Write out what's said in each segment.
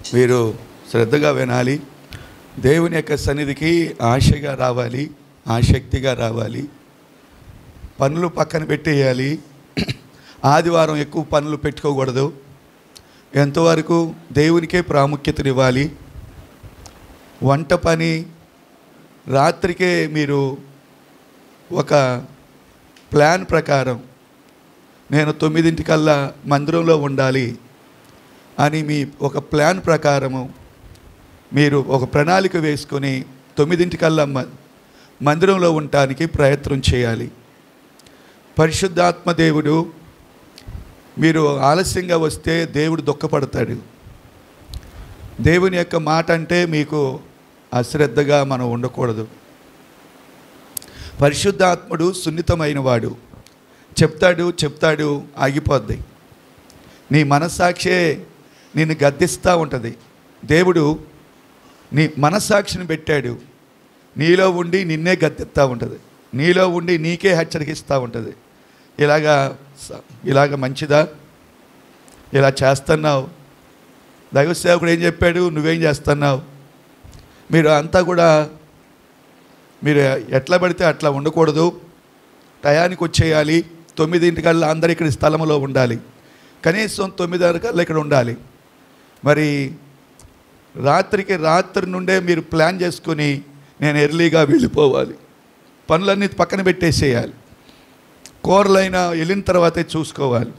మీరు శ్రద్ధగా వినాలి దేవుని యొక్క సన్నిధికి ఆశగా రావాలి ఆసక్తిగా రావాలి పనులు పక్కన పెట్టేయాలి ఆదివారం ఎక్కువ పనులు పెట్టుకోకూడదు ఎంతవరకు దేవునికే ప్రాముఖ్యతనివ్వాలి వంట పని రాత్రికే మీరు ఒక ప్లాన్ ప్రకారం నేను తొమ్మిదింటికల్లా మందిరంలో ఉండాలి అని మీ ఒక ప్లాన్ ప్రకారము మీరు ఒక ప్రణాళిక వేసుకొని తొమ్మిదింటికల్లా మ మందిరంలో ఉండటానికి ప్రయత్నం చేయాలి పరిశుద్ధాత్మ దేవుడు మీరు ఆలస్యంగా వస్తే దేవుడు దుఃఖపడతాడు దేవుని యొక్క మాట అంటే మీకు అశ్రద్ధగా మనం ఉండకూడదు పరిశుద్ధాత్ముడు సున్నితమైన వాడు చెప్తాడు చెప్తాడు ఆగిపోద్ది నీ మనస్సాక్షే నిన్ను గద్దిస్తూ ఉంటుంది దేవుడు నీ మనస్సాక్షిని పెట్టాడు నీలో ఉండి నిన్నే గద్దెత్తా ఉంటుంది నీలో ఉండి నీకే హెచ్చరికిస్తూ ఉంటుంది ఇలాగా స- ఇలాగ మంచిదా ఇలా చేస్తున్నావు దైవ సేవకుడు ఏం చెప్పాడు నువ్వేం చేస్తున్నావు మీరు అంతా కూడా మీరు ఎట్లా పడితే అట్లా ఉండకూడదు టయానికి వచ్చేయాలి తొమ్మిదింటికల్లా అందరు ఇక్కడ స్థలంలో ఉండాలి కనీసం తొమ్మిదిన్నరకల్లా ఇక్కడ ఉండాలి మరి రాత్రికి రాత్రి నుండే మీరు ప్లాన్ చేసుకొని నేను ఎర్లీగా వెళ్ళిపోవాలి పనులన్నీ పక్కన పెట్టేసేయాలి కూరలైనా వెళ్ళిన తర్వాతే చూసుకోవాలి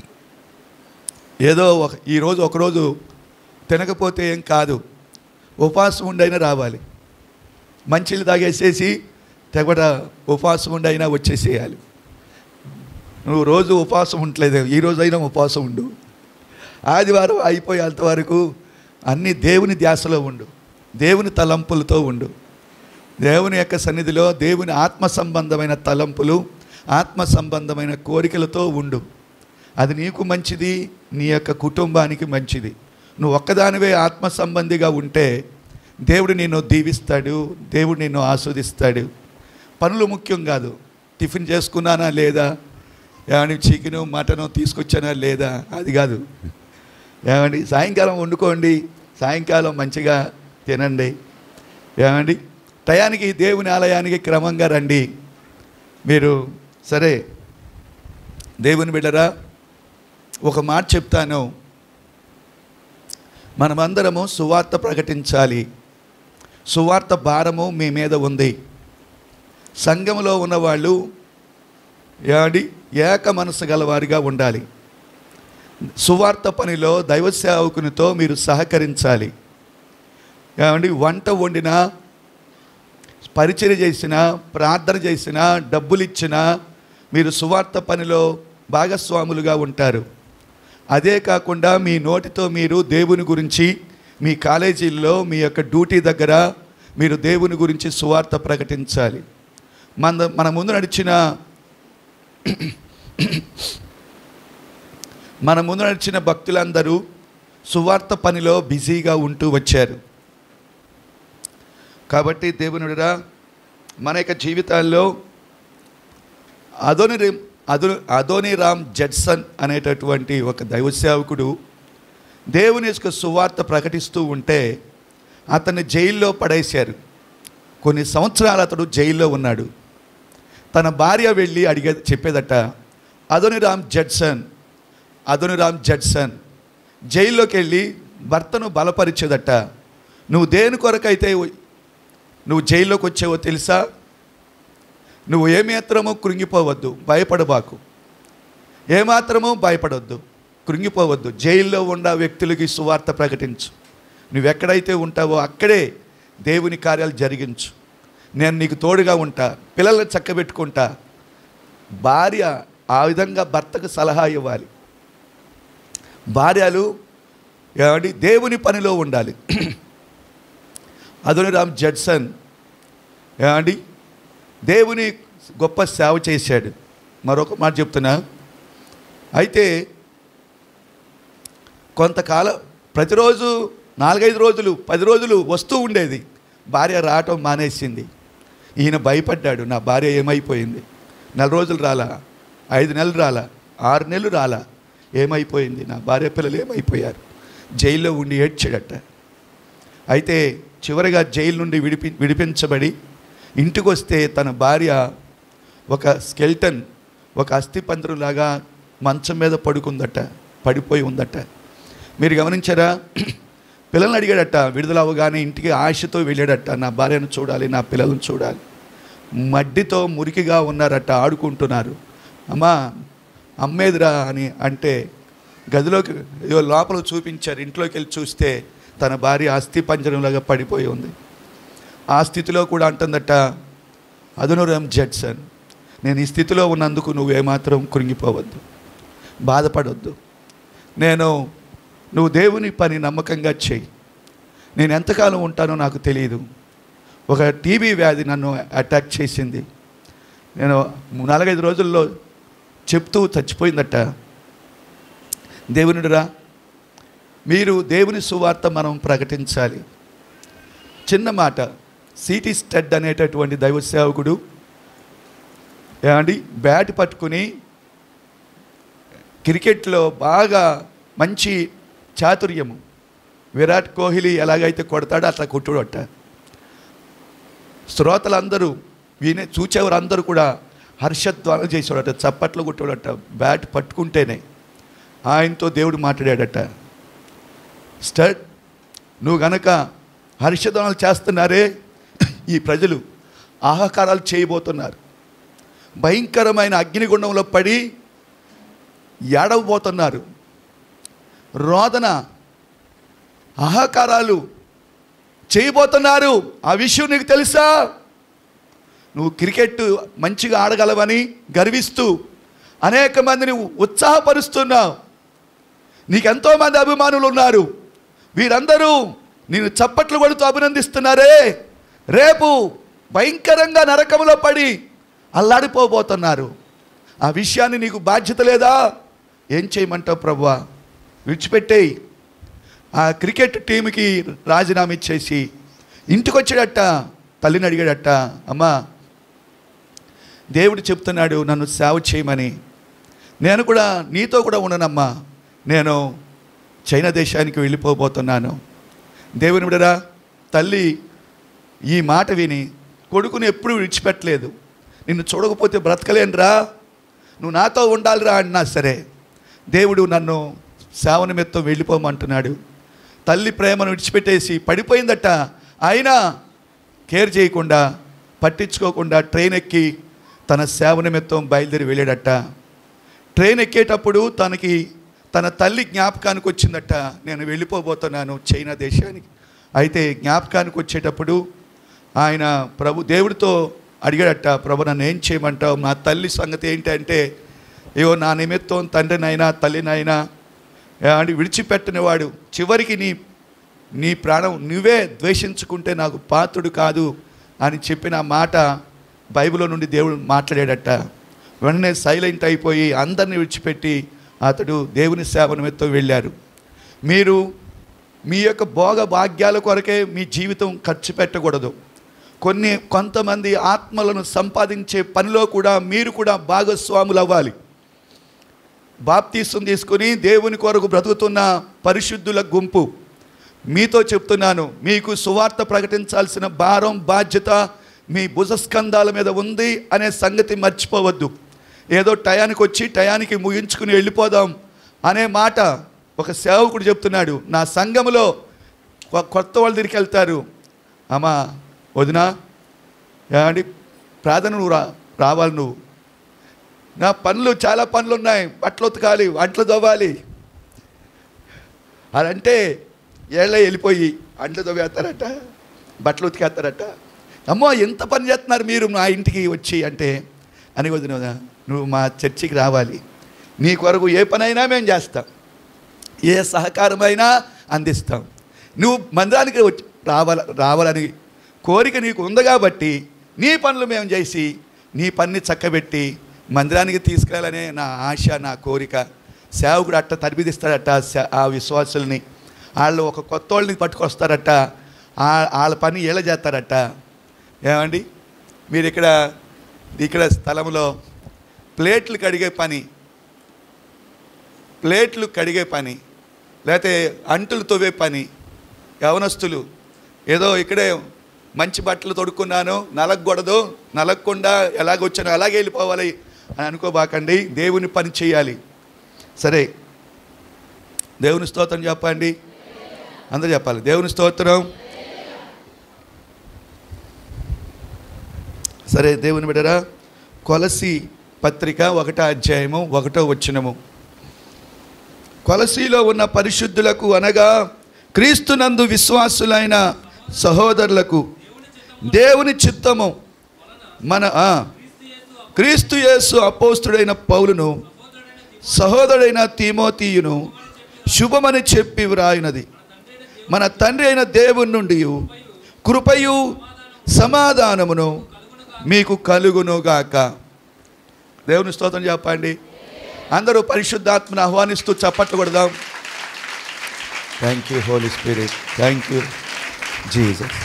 ఏదో ఒక ఈరోజు ఒకరోజు తినకపోతే ఏం కాదు ఉపవాసం ఉండైనా రావాలి మంచిలు తాగేసేసి తెగట ఉపవాసం ఉండైనా వచ్చేసేయాలి నువ్వు రోజు ఉపవాసం ఉండలేదు ఈ రోజైనా ఉపవాసం ఉండు ఆదివారం అయిపోయేంత వరకు అన్ని దేవుని ధ్యాసలో ఉండు దేవుని తలంపులతో ఉండు దేవుని యొక్క సన్నిధిలో దేవుని ఆత్మ సంబంధమైన తలంపులు ఆత్మ సంబంధమైన కోరికలతో ఉండు అది నీకు మంచిది నీ యొక్క కుటుంబానికి మంచిది నువ్వు ఒక్కదానివే ఆత్మ సంబంధిగా ఉంటే దేవుడు నిన్ను దీవిస్తాడు దేవుడు నిన్ను ఆస్వాదిస్తాడు పనులు ముఖ్యం కాదు టిఫిన్ చేసుకున్నానా లేదా ఏమండి చికెను మటను తీసుకొచ్చానా లేదా అది కాదు ఏమండి సాయంకాలం వండుకోండి సాయంకాలం మంచిగా తినండి ఏమండి టయానికి దేవుని ఆలయానికి క్రమంగా రండి మీరు సరే దేవుని బిడ్డరా ఒక మాట చెప్తాను మనమందరము సువార్త ప్రకటించాలి సువార్త భారము మీ మీద ఉంది సంఘములో ఉన్నవాళ్ళు ఏమండి ఏక మనసు గలవారిగా ఉండాలి సువార్త పనిలో దైవ సేవకునితో మీరు సహకరించాలి ఏమండి వంట వండినా పరిచయం చేసిన ప్రార్థన చేసిన డబ్బులు ఇచ్చినా మీరు సువార్త పనిలో భాగస్వాములుగా ఉంటారు అదే కాకుండా మీ నోటితో మీరు దేవుని గురించి మీ కాలేజీల్లో మీ యొక్క డ్యూటీ దగ్గర మీరు దేవుని గురించి సువార్త ప్రకటించాలి మన మన ముందు నడిచిన మన ముందు నడిచిన భక్తులందరూ సువార్త పనిలో బిజీగా ఉంటూ వచ్చారు కాబట్టి దేవునుడిరా మన యొక్క జీవితాల్లో అదోని రేమ్ అదో అదోని రామ్ జడ్సన్ అనేటటువంటి ఒక దైవ సేవకుడు దేవుని యొక్క సువార్త ప్రకటిస్తూ ఉంటే అతన్ని జైల్లో పడేశారు కొన్ని సంవత్సరాలు అతడు జైల్లో ఉన్నాడు తన భార్య వెళ్ళి అడిగే చెప్పేదట Adoniram Judson Adoniram Judson జైల్లోకి వెళ్ళి భర్తను బలపరిచేదట నువ్వు దేని కొరకైతే నువ్వు జైల్లోకి వచ్చావో తెలుసా నువ్వు ఏమాత్రమో కృంగిపోవద్దు భయపడబాకు ఏమాత్రమో భయపడొద్దు కృంగిపోవద్దు జైల్లో ఉన్న వ్యక్తులకి సువార్త ప్రకటించు నువ్వెక్కడైతే ఉంటావో అక్కడే దేవుని కార్యాలు జరిగించు నేను నీకు తోడుగా ఉంటా పిల్లల్ని చక్కబెట్టుకుంటా భార్య ఆ విధంగా భర్తకు సలహా ఇవ్వాలి భార్యలు ఏమండి దేవుని పనిలో ఉండాలి అదోనిరామ్ జడ్సన్ ఏమండి దేవుని గొప్ప సేవ చేశాడు మరొక మాట చెప్తున్నా అయితే కొంతకాలం ప్రతిరోజు నాలుగైదు రోజులు పది రోజులు వస్తూ ఉండేది భార్య రావటం మానేసింది ఈయన భయపడ్డాడు నా భార్య ఏమైపోయింది నెల రోజులు రాలా ఐదు నెలలు రాలా ఆరు నెలలు రాలా ఏమైపోయింది నా భార్య పిల్లలు ఏమైపోయారు జైల్లో ఉండి ఏడ్చాడట అయితే చివరిగా జైలు నుండి విడిపి విడిపించబడి ఇంటికి వస్తే తన భార్య ఒక స్కెల్టన్ ఒక అస్థిపంజరంలాగా మంచం మీద పడుకుందట పడిపోయి ఉందట మీరు గమనించారా పిల్లల్ని అడిగాడట విడుదల అవ్వగానే ఇంటికి ఆశతో వెళ్ళాడట నా భార్యను చూడాలి నా పిల్లలను చూడాలి మడ్డితో మురికిగా ఉన్నారట ఆడుకుంటున్నారు అమ్మా అమ్మేదిరా అని అంటే గదిలోకి ఏదో లోపల చూపించారు ఇంట్లోకి వెళ్ళి చూస్తే తన భార్య అస్థి పంజరంలాగా పడిపోయి ఉంది ఆ స్థితిలో కూడా అంటుందట అదునురం జడ్సన్ నేను ఈ స్థితిలో ఉన్నందుకు నువ్వు ఏమాత్రం కృంగిపోవద్దు బాధపడొద్దు నేను నువ్వు దేవుని పని నమ్మకంగా చేయి నేను ఎంతకాలం ఉంటానో నాకు తెలియదు ఒక టీబీ వ్యాధి నన్ను అటాక్ చేసింది నేను నాలుగైదు రోజుల్లో చెప్తూ చచ్చిపోయిందట దేవునిరా మీరు దేవుని సువార్త మనం ప్రకటించాలి చిన్న మాట సిటీ స్టడ్ అనేటటువంటి దైవ సేవకుడు ఏమండి బ్యాట్ పట్టుకుని క్రికెట్లో బాగా మంచి చాతుర్యము విరాట్ కోహ్లీ ఎలాగైతే కొడతాడో అట్లా కొట్టుడట శ్రోతలందరూ వినే చూచేవారందరూ కూడా హర్షధ్వానం చేసేవాడట చప్పట్లు కొట్టేవాడట బ్యాట్ పట్టుకుంటేనే ఆయనతో దేవుడు మాట్లాడాడట స్టడ్ నువ్వు గనక హర్షధ్వానాలు చేస్తున్నారే ఈ ప్రజలు ఆహాకారాలు చేయబోతున్నారు భయంకరమైన అగ్నిగుండంలో పడి ఏడవబోతున్నారు రోదన ఆహాకారాలు చేయబోతున్నారు ఆ విషయం నీకు తెలుసా నువ్వు క్రికెట్ మంచిగా ఆడగలవని గర్విస్తూ అనేక మందిని ఉత్సాహపరుస్తున్నావు నీకెంతో మంది అభిమానులు ఉన్నారు వీరందరూ నేను చప్పట్లు కొడుతూ అభినందిస్తున్నారే రేపు భయంకరంగా నరకంలో పడి అల్లాడిపోబోతున్నారు ఆ విషయాన్ని నీకు బాధ్యత లేదా ఏం చేయమంటావు ప్రభువా విడిచిపెట్టేయి ఆ క్రికెట్ టీంకి రాజీనామా ఇచ్చేసి ఇంటికి వచ్చాడట తల్లిని అడిగాడట అమ్మా దేవుడు చెప్తున్నాడు నన్ను సేవ చేయమని నేను కూడా నీతో కూడా ఉండనమ్మా నేను చైనా దేశానికి వెళ్ళిపోబోతున్నాను దేవుని బిడరా తల్లి ఈ మాట విని కొడుకుని ఎప్పుడూ విడిచిపెట్టలేదు నిన్ను చూడకపోతే బ్రతకలేనురా నువ్వు నాతో ఉండాలిరా అన్నా సరే దేవుడు నన్ను సేవ నిమిత్తం వెళ్ళిపోమంటున్నాడు తల్లి ప్రేమను విడిచిపెట్టేసి పడిపోయిందట అయినా కేర్ చేయకుండా పట్టించుకోకుండా ట్రైన్ ఎక్కి తన సేవ నిమిత్తం బయలుదేరి వెళ్ళాడట ట్రైన్ ఎక్కేటప్పుడు తనకి తన తల్లి జ్ఞాపకానికి వచ్చిందట నేను వెళ్ళిపోబోతున్నాను చైనా దేశానికి అయితే జ్ఞాపకానికి వచ్చేటప్పుడు ఆయన ప్రభు దేవుడితో అడిగాడట ప్రభు నన్ను ఏం చేయమంటావు నా తల్లి సంగతి ఏంటంటే అయ్యో నా నిమిత్తం తండ్రినైనా తల్లినైనా అని విడిచిపెట్టని వాడు చివరికి నీ నీ ప్రాణం నువ్వే ద్వేషించుకుంటే నాకు పాత్రుడు కాదు అని చెప్పిన మాట బైబిల్లో నుండి దేవుడు మాట్లాడాడట వెంటనే సైలెంట్ అయిపోయి అందరిని విడిచిపెట్టి అతడు దేవుని సేవ నిమిత్తం వెళ్ళారు మీరు మీ యొక్క భోగ భాగ్యాల కొరకే మీ జీవితం ఖర్చు పెట్టకూడదు కొన్ని కొంతమంది ఆత్మలను సంపాదించే పనిలో కూడా మీరు కూడా భాగస్వాములు అవ్వాలి బాప్తీసం తీసుకుని దేవుని కొరకు బ్రతుకుతున్న పరిశుద్ధుల గుంపు మీతో చెప్తున్నాను మీకు సువార్త ప్రకటించాల్సిన భారం బాధ్యత మీ భుజస్కంధాల మీద ఉంది అనే సంగతి మర్చిపోవద్దు ఏదో టయానికి వచ్చి టయానికి ముగించుకుని వెళ్ళిపోదాం అనే మాట ఒక సేవకుడు చెప్తున్నాడు నా సంఘములో కొ- కొత్త వాళ్ళ దగ్గరికి వెళ్తారు అమ్మా వదినా ఏమండి ప్రార్థన నువ్వు రా రావాలి నువ్వు నా పనులు చాలా పనులు ఉన్నాయి బట్టలు ఉతకాలి వంటలు దవ్వాలి అదంటే ఏళ్ళ వెళ్ళిపోయి అంట్లు దవ్వేస్తారట బట్టలు ఉతికేస్తారట అమ్మో ఎంత పని చేస్తున్నారు మీరు మా ఇంటికి వచ్చి అంటే అని వదిన నువ్వు మా చర్చికి రావాలి నీ కొరకు ఏ పనైనా మేము చేస్తాం ఏ సహకారమైనా అందిస్తాం నువ్వు మందిరానికి వచ్చి రావాల రావాలని కోరిక నీకు ఉంది కాబట్టి నీ పనులు మేము చేసి నీ పని చక్కబెట్టి మందిరానికి తీసుకెళ్ళాలనే నా ఆశ నా కోరిక సేవకుడు అట్ట తరిపిదిస్తాడట సే- ఆ విశ్వాసుల్ని వాళ్ళు ఒక కొత్త వాళ్ళని పట్టుకొస్తారట ఆ- వాళ్ళ పని ఏళ్ళ చేస్తారట ఏమండి మీరు ఇక్కడ ఇక్కడ స్థలంలో ప్లేట్లు కడిగే పని ప్లేట్లు కడిగే పని లేకపోతే అంటులు తవ్వే పని యవనస్తులు ఏదో ఇక్కడే మంచి బట్టలు తొడుక్కున్నాను నలగకూడదు నలగకుండా ఎలాగొచ్చాను అలాగే వెళ్ళిపోవాలి అని అనుకోబాకండి దేవుని పని చేయాలి సరే దేవుని స్తోత్రం చెప్పండి అందరూ చెప్పాలి దేవుని స్తోత్రం సరే దేవుని బిడ్డరా కొలసి పత్రిక ఒకటో అధ్యాయము ఒకటో వచ్చినము కొలసీలో ఉన్న పరిశుద్ధులకు అనగా క్రీస్తునందు విశ్వాసులైన సహోదరులకు దేవుని చిత్తము మన ఆ, క్రీస్తు యేసు అపోస్తుడైన పౌలును సహోదరుడైన తీమోతీయును శుభమని చెప్పి వ్రాయినది మన తండ్రి అయిన దేవుని నుండి కృపయు సమాధానమును మీకు కలుగునుగాక దేవుని స్తోత్రం చెప్పండి అందరూ పరిశుద్ధాత్మను ఆహ్వానిస్తూ చప్పట్లు కొడదాం thank you holy spirit thank you Jesus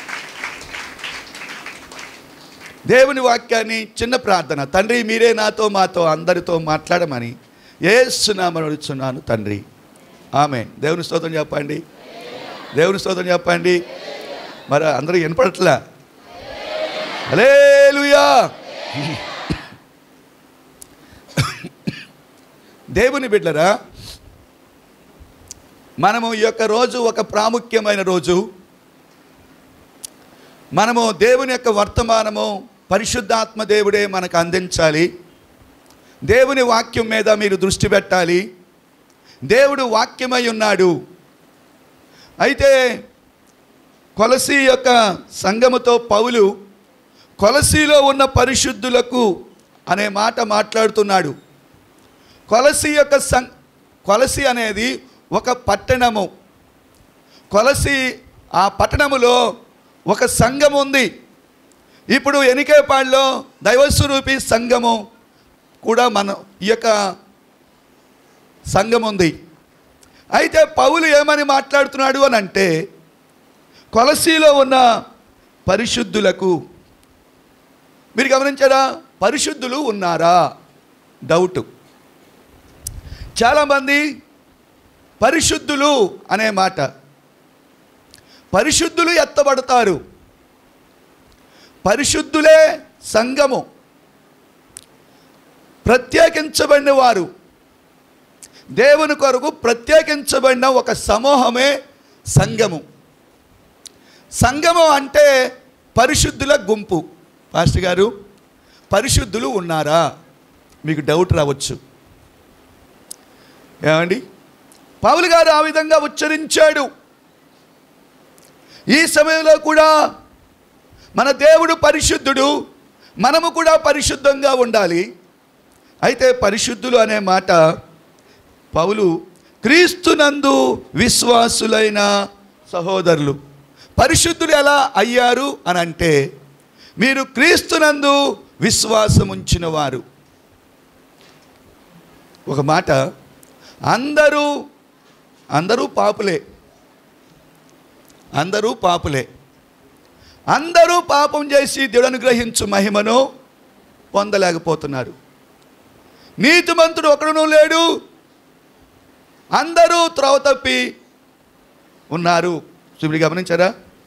దేవుని వాక్యాన్ని చిన్న ప్రార్థన తండ్రి మీరే నాతో మాతో అందరితో మాట్లాడమని ఏసునామని అడుగుతున్నాను తండ్రి ఆమె దేవుని స్తోత్రం చెప్పండి దేవుని స్తోత్రం చెప్పండి మరి అందరూ వినపడట్లా హల్లెలూయా దేవుని బిడ్డరా మనము ఈ యొక్క రోజు ఒక ప్రాముఖ్యమైన రోజు మనము దేవుని యొక్క వర్తమానము పరిశుద్ధాత్మ దేవుడే మనకు అందించాలి దేవుని వాక్యం మీద మీరు దృష్టి పెట్టాలి దేవుడు వాక్యమై ఉన్నాడు అయితే కొలసి యొక్క సంఘముతో పౌలు కొలసీలో ఉన్న పరిశుద్ధులకు అనే మాట మాట్లాడుతున్నాడు కొలసి యొక్క సం కొలసి అనేది ఒక పట్టణము కొలసి ఆ పట్టణములో ఒక సంఘం ఉంది ఇప్పుడు ఎనికేపాడులో దైవస్వరూపి సంఘము కూడా మన ఈ యొక్క సంఘం ఉంది అయితే పౌలు ఏమని మాట్లాడుతున్నాడు అని అంటే కొలసీలో ఉన్న పరిశుద్ధులకు మీరు గమనించారా పరిశుద్ధులు ఉన్నారా డౌట్ చాలామంది పరిశుద్ధులు అనే మాట పరిశుద్ధులు ఎత్తబడతారు పరిశుద్ధులే సంఘము ప్రత్యేకించబడిన వారు దేవుని కొరకు ప్రత్యేకించబడిన ఒక సమూహమే సంఘము సంఘము అంటే పరిశుద్ధుల గుంపు పాస్టర్ గారు పరిశుద్ధులు ఉన్నారా మీకు డౌట్ రావచ్చు ఏమండి పౌలు గారు ఆ విధంగా ఉచ్చరించాడు ఈ సమయంలో కూడా మన దేవుడు పరిశుద్ధుడు మనము కూడా పరిశుద్ధంగా ఉండాలి అయితే పరిశుద్ధులు అనే మాట పౌలు క్రీస్తునందు విశ్వాసులైన సహోదరులు పరిశుద్ధులు ఎలా అయ్యారు అని అంటే మీరు క్రీస్తునందు విశ్వాసం ఉంచిన వారు ఒక మాట అందరూ అందరూ పాపులే అందరూ పాపులే అందరూ పాపం చేసి దేవుడు అనుగ్రహించు మహిమను పొందలేకపోతున్నారు నీతిమంతుడు ఒకడును లేడు అందరూ త్రోవ తప్పి ఉన్నారు చూపుడు గమనించారా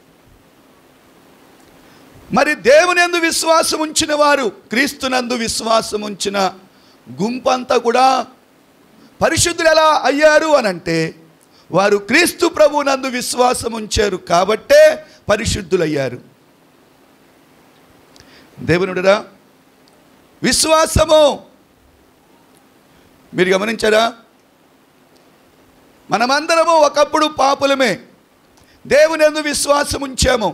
మరి దేవుని యందు విశ్వాసం ఉంచిన వారు క్రీస్తునందు విశ్వాసం ఉంచిన గుంపంతా కూడా పరిశుద్ధులు ఎలా అయ్యారు అని అంటే వారు క్రీస్తు ప్రభునందు విశ్వాసం ఉంచారు కాబట్టే పరిశుద్ధులయ్యారు దేవునుడురా విశ్వాసము మీరు గమనించారా మనమందరము ఒకప్పుడు పాపులమే దేవుని యందు విశ్వాసం ఉంచాము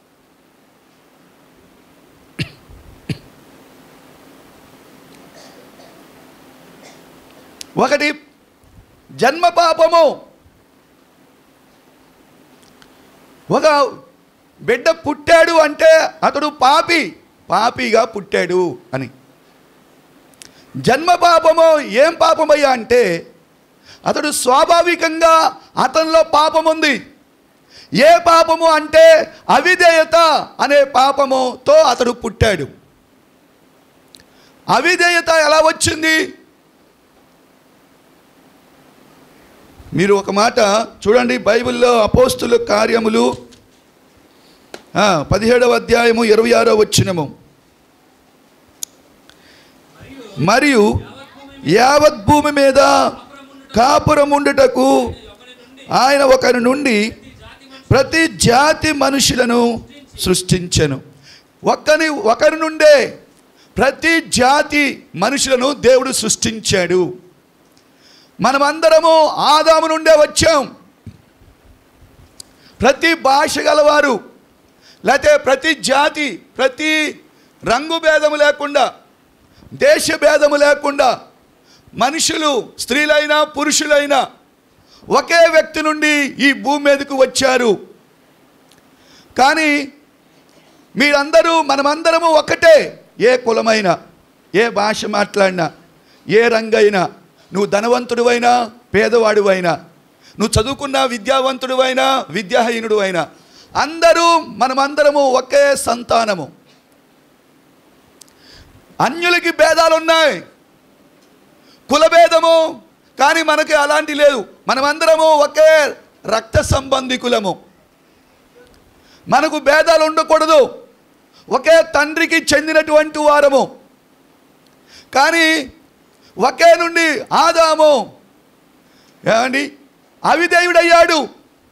ఒకటి జన్మ పాపము ఒక బిడ్డ పుట్టాడు అంటే అతడు పాపి పాపిగా పుట్టాడు అని జన్మ పాపము ఏం పాపమయ్యా అంటే అతడు స్వాభావికంగా అతనిలో పాపం ఉంది ఏ పాపము అంటే అవిధేయత అనే పాపముతో అతడు పుట్టాడు అవిధేయత ఎలా వచ్చింది మీరు ఒక మాట చూడండి బైబిల్లో అపోస్తుల కార్యములు ఆ, పదిహేడవ అధ్యాయము ఇరవై ఆరో వచ్చినము మరియు యావత్ భూమి మీద కాపురం ఉండుటకు ఆయన ఒకరి నుండి ప్రతి జాతి మనుషులను సృష్టించెను ఒక్కని ఒకరి నుండే ప్రతి జాతి మనుషులను దేవుడు సృష్టించాడు మనమందరము ఆదాము నుండే వచ్చాం ప్రతి భాష గలవారు లేకపోతే ప్రతి జాతి ప్రతి రంగు భేదము లేకుండా దేశ భేదము లేకుండా మనుషులు స్త్రీలైనా పురుషులైనా ఒకే వ్యక్తి నుండి ఈ భూమి మీదకు వచ్చారు కానీ మీరందరూ మనమందరము ఒకటే ఏ కులమైనా ఏ భాష మాట్లాడినా ఏ రంగైనా నువ్వు ధనవంతుడివైనా పేదవాడివైనా నువ్వు చదువుకున్న విద్యావంతుడివైనా విద్యాహీనుడు అయినా అందరూ మనమందరము ఒకే సంతానము అన్యులకి భేదాలు ఉన్నాయి కులభేదము కానీ మనకి అలాంటి లేదు మనమందరము ఒకే రక్త సంబంధికులము మనకు భేదాలు ఉండకూడదు ఒకే తండ్రికి చెందినటువంటి వారము కానీ ఒకే నుండి ఆదాము ఏమండి అవిధేయుడయ్యాడు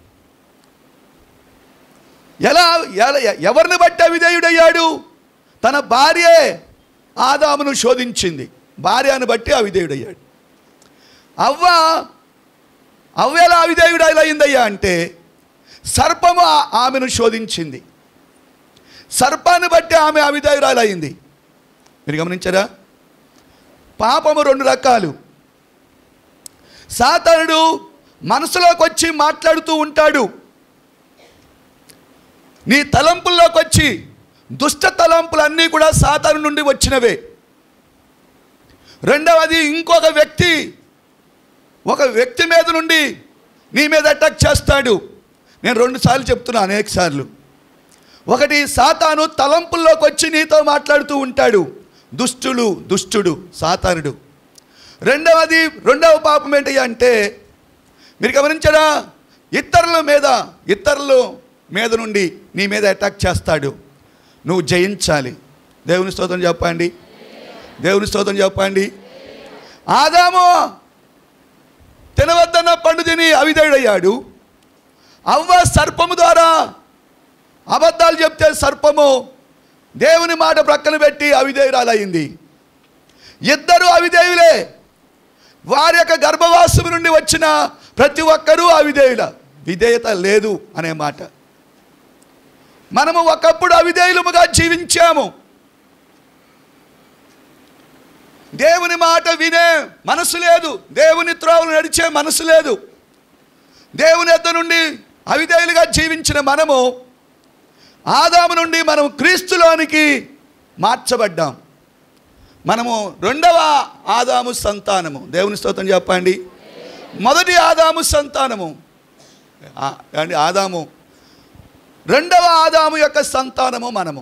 ఎలా ఎలా ఎవరిని బట్టి అవిధేయుడయ్యాడు తన భార్యే ఆదామును శోధించింది భార్యను బట్టి అవిధేయుడయ్యాడు అవ్వ అవ్వ ఎలా అవిధేయుడు అయిందయ్యా అంటే సర్పము ఆ- ఆమెను శోధించింది సర్పాన్ని బట్టి ఆమె అవిధేయురాలు అయింది మీరు గమనించారా పాపము రెండు రకాలు సాతానుడు మనసులోకి వచ్చి మాట్లాడుతూ ఉంటాడు నీ తలంపుల్లోకి వచ్చి దుష్ట తలంపులన్నీ కూడా సాతాను నుండి వచ్చినవే రెండవది ఇంకొక వ్యక్తి ఒక వ్యక్తి మీద నుండి నీ మీద అటాక్ చేస్తాడు నేను రెండు సార్లు చెప్తున్నా అనేక సార్లు ఒకటి సాతాను తలంపుల్లోకి వచ్చి నీతో మాట్లాడుతూ ఉంటాడు దుష్టులు దుష్టుడు సాతానుడు రెండవది రెండవ పాపం ఏంటి అంటే మీరు గమనించారా ఇతరుల మీద ఇతరుల మీద నుండి నీ మీద అటాక్ చేస్తాడు నువ్వు జయించాలి దేవుని స్తోత్రం చెప్పండి దేవుని స్తోత్రం చెప్పండి ఆదాము తినవద్దన్న పండు తిని అవిధేయుడయ్యాడు అవ్వ సర్పము ద్వారా అబద్ధాలు చెప్తే సర్పము దేవుని మాట ప్రక్కన పెట్టి అవిధేయురాలయ్యింది ఇద్దరు అవిధేయులే వారి యొక్క గర్భవాసము నుండి వచ్చిన ప్రతి ఒక్కరూ అవిధేయుల విధేయత లేదు అనే మాట మనము ఒకప్పుడు అవిధేయులముగా జీవించాము దేవుని మాట వినే మనసు లేదు దేవుని త్రోవలు నడిచే మనసు లేదు దేవుని ఎద్ద నుండి అవిధేయులుగా జీవించిన మనము ఆదాము నుండి మనం క్రీస్తులోనికి మార్చబడ్డాం మనము రెండవ ఆదాము సంతానము దేవుని స్తోత్రం చెప్పండి మొదటి ఆదాము సంతానము ఆ- అండి ఆదాము రెండవ ఆదాము యొక్క సంతానము మనము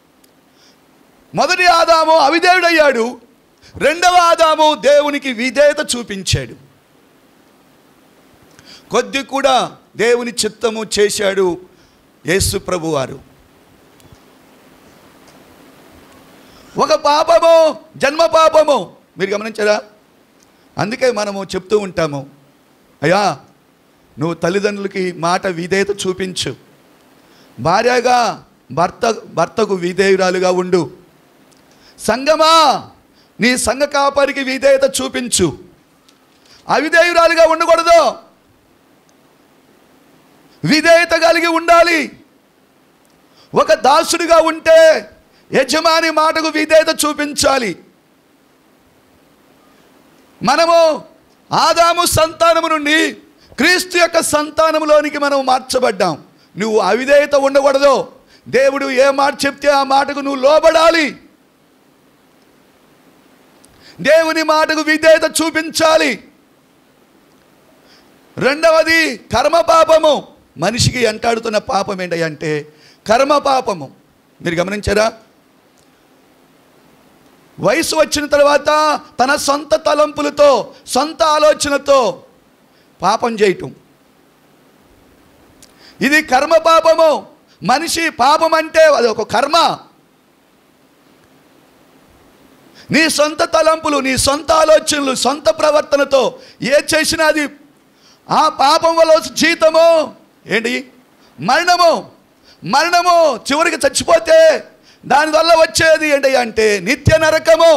మొదటి ఆదాము అవిధేయుడయ్యాడు రెండవ ఆదాము దేవునికి విధేయత చూపించాడు కొద్ది కూడా దేవుని చిత్తము చేశాడు యేసు ప్రభువారు ఒక పాపము జన్మ పాపము మీరు గమనించారా అందుకే మనము చెప్తూ ఉంటాము అయ్యా నువ్వు తల్లిదండ్రులకి మాట విధేయత చూపించు భార్యగా భర్త భర్తకు విధేయురాలుగా ఉండు సంగమా నీ సంఘ కాపరికి విధేయత చూపించు అవిధేయురాలుగా ఉండకూడదు విధేయత కలిగి ఉండాలి ఒక దాసుడిగా ఉంటే యజమాని మాటకు విధేయత చూపించాలి మనము ఆదాము సంతానము నుండి క్రీస్తు యొక్క సంతానములోనికి మనం మార్చబడ్డాం నువ్వు అవిధేయత ఉండకూడదు దేవుడు ఏ మాట చెప్తే ఆ మాటకు నువ్వు లోబడాలి దేవుని మాటకు విధేయత చూపించాలి రెండవది కర్మ పాపము మనిషికి ఎంటాడుతున్న పాపం ఏంటంటే కర్మ పాపము మీరు గమనించారా వయసు వచ్చిన తర్వాత తన సొంత తలంపులతో సొంత ఆలోచనతో పాపం చేయటం ఇది కర్మ పాపము మనిషి పాపం అంటే అది ఒక కర్మ నీ సొంత తలంపులు నీ సొంత ఆలోచనలు సొంత ప్రవర్తనతో ఏ చేసినా అది ఆ పాపం వల్ల వచ్చే జీతము ఏంటి మరణము మరణము చివరికి చచ్చిపోతే దానివల్ల వచ్చేది ఏంటి అంటే నిత్య నరకము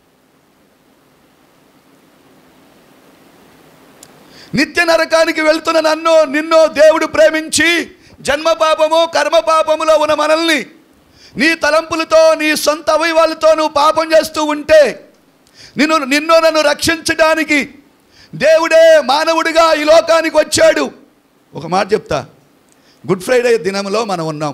నిత్య నరకానికి వెళ్తున్న నన్ను నిన్ను దేవుడు ప్రేమించి జన్మ పాపము కర్మ పాపములో ఉన్న మనల్ని నీ తలంపులతో నీ సొంత అవయవాలతో నువ్వు పాపం చేస్తూ ఉంటే నిన్ను నిన్ను నన్ను రక్షించడానికి దేవుడే మానవుడిగా ఈ లోకానికి వచ్చాడు ఒక మాట చెప్తా గుడ్ ఫ్రైడే దినంలో మనం ఉన్నాం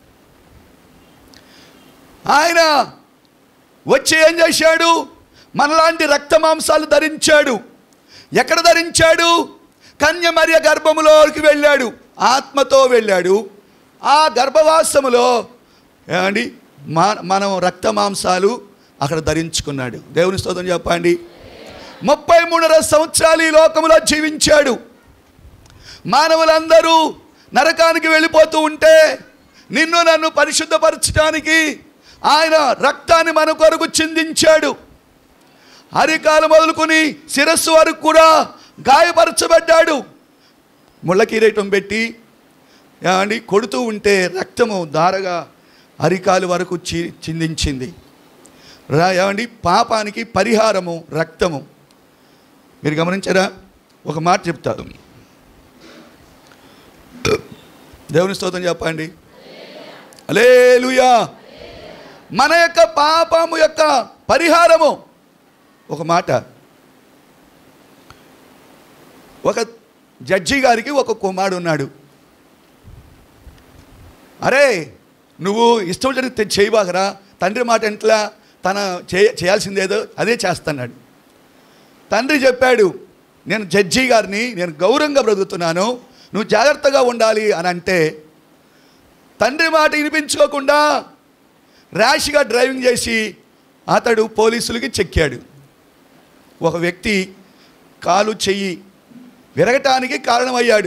ఆయన వచ్చి ఏం చేశాడు మనలాంటి రక్త మాంసాలు ధరించాడు ఎక్కడ ధరించాడు కన్యమర్య గర్భములోకి వెళ్ళాడు ఆత్మతో వెళ్ళాడు ఆ గర్భవాసములో ఏమండి మా మనం రక్త మాంసాలు అక్కడ ధరించుకున్నాడు దేవుని స్తోత్రం చెప్పండి ముప్పై మూడున్నర సంవత్సరాలు ఈ లోకములో జీవించాడు మానవులందరూ నరకానికి వెళ్ళిపోతూ ఉంటే నిన్ను నన్ను పరిశుద్ధపరచడానికి ఆయన రక్తాన్ని మన కొరకు చిందించాడు అరికాలు మొదలుకొని శిరస్సు వరకు కూడా గాయపరచబడ్డాడు ముళ్ళ కిరీటం పెట్టి ఏమండి కొడుతూ ఉంటే రక్తము దారగా అరికాలు వరకు చి చిందించింది రా ఏమండి పాపానికి పరిహారము రక్తము మీరు గమనించారా ఒక మాట చెప్తారు దేవుని స్తోత్రం చెప్పండి అలేలుయా మన యొక్క పాపము యొక్క పరిహారము ఒక మాట ఒక జడ్జి గారికి ఒక కుమారుడు ఉన్నాడు అరే నువ్వు ఇష్టం జరిగితే చేయబాకరా తండ్రి మాట ఎంట్లా తన చే చేయాల్సిందేదో అదే చేస్తున్నాడు తండ్రి చెప్పాడు నేను జడ్జి గారిని నేను గౌరవంగా బ్రతుకుతున్నాను నువ్వు జాగ్రత్తగా ఉండాలి అని అంటే తండ్రి మాట వినిపించుకోకుండా ర్యాష్గా డ్రైవింగ్ చేసి అతడు పోలీసులకి చెక్కాడు ఒక వ్యక్తి కాలు చెయ్యి విరగటానికి కారణమయ్యాడు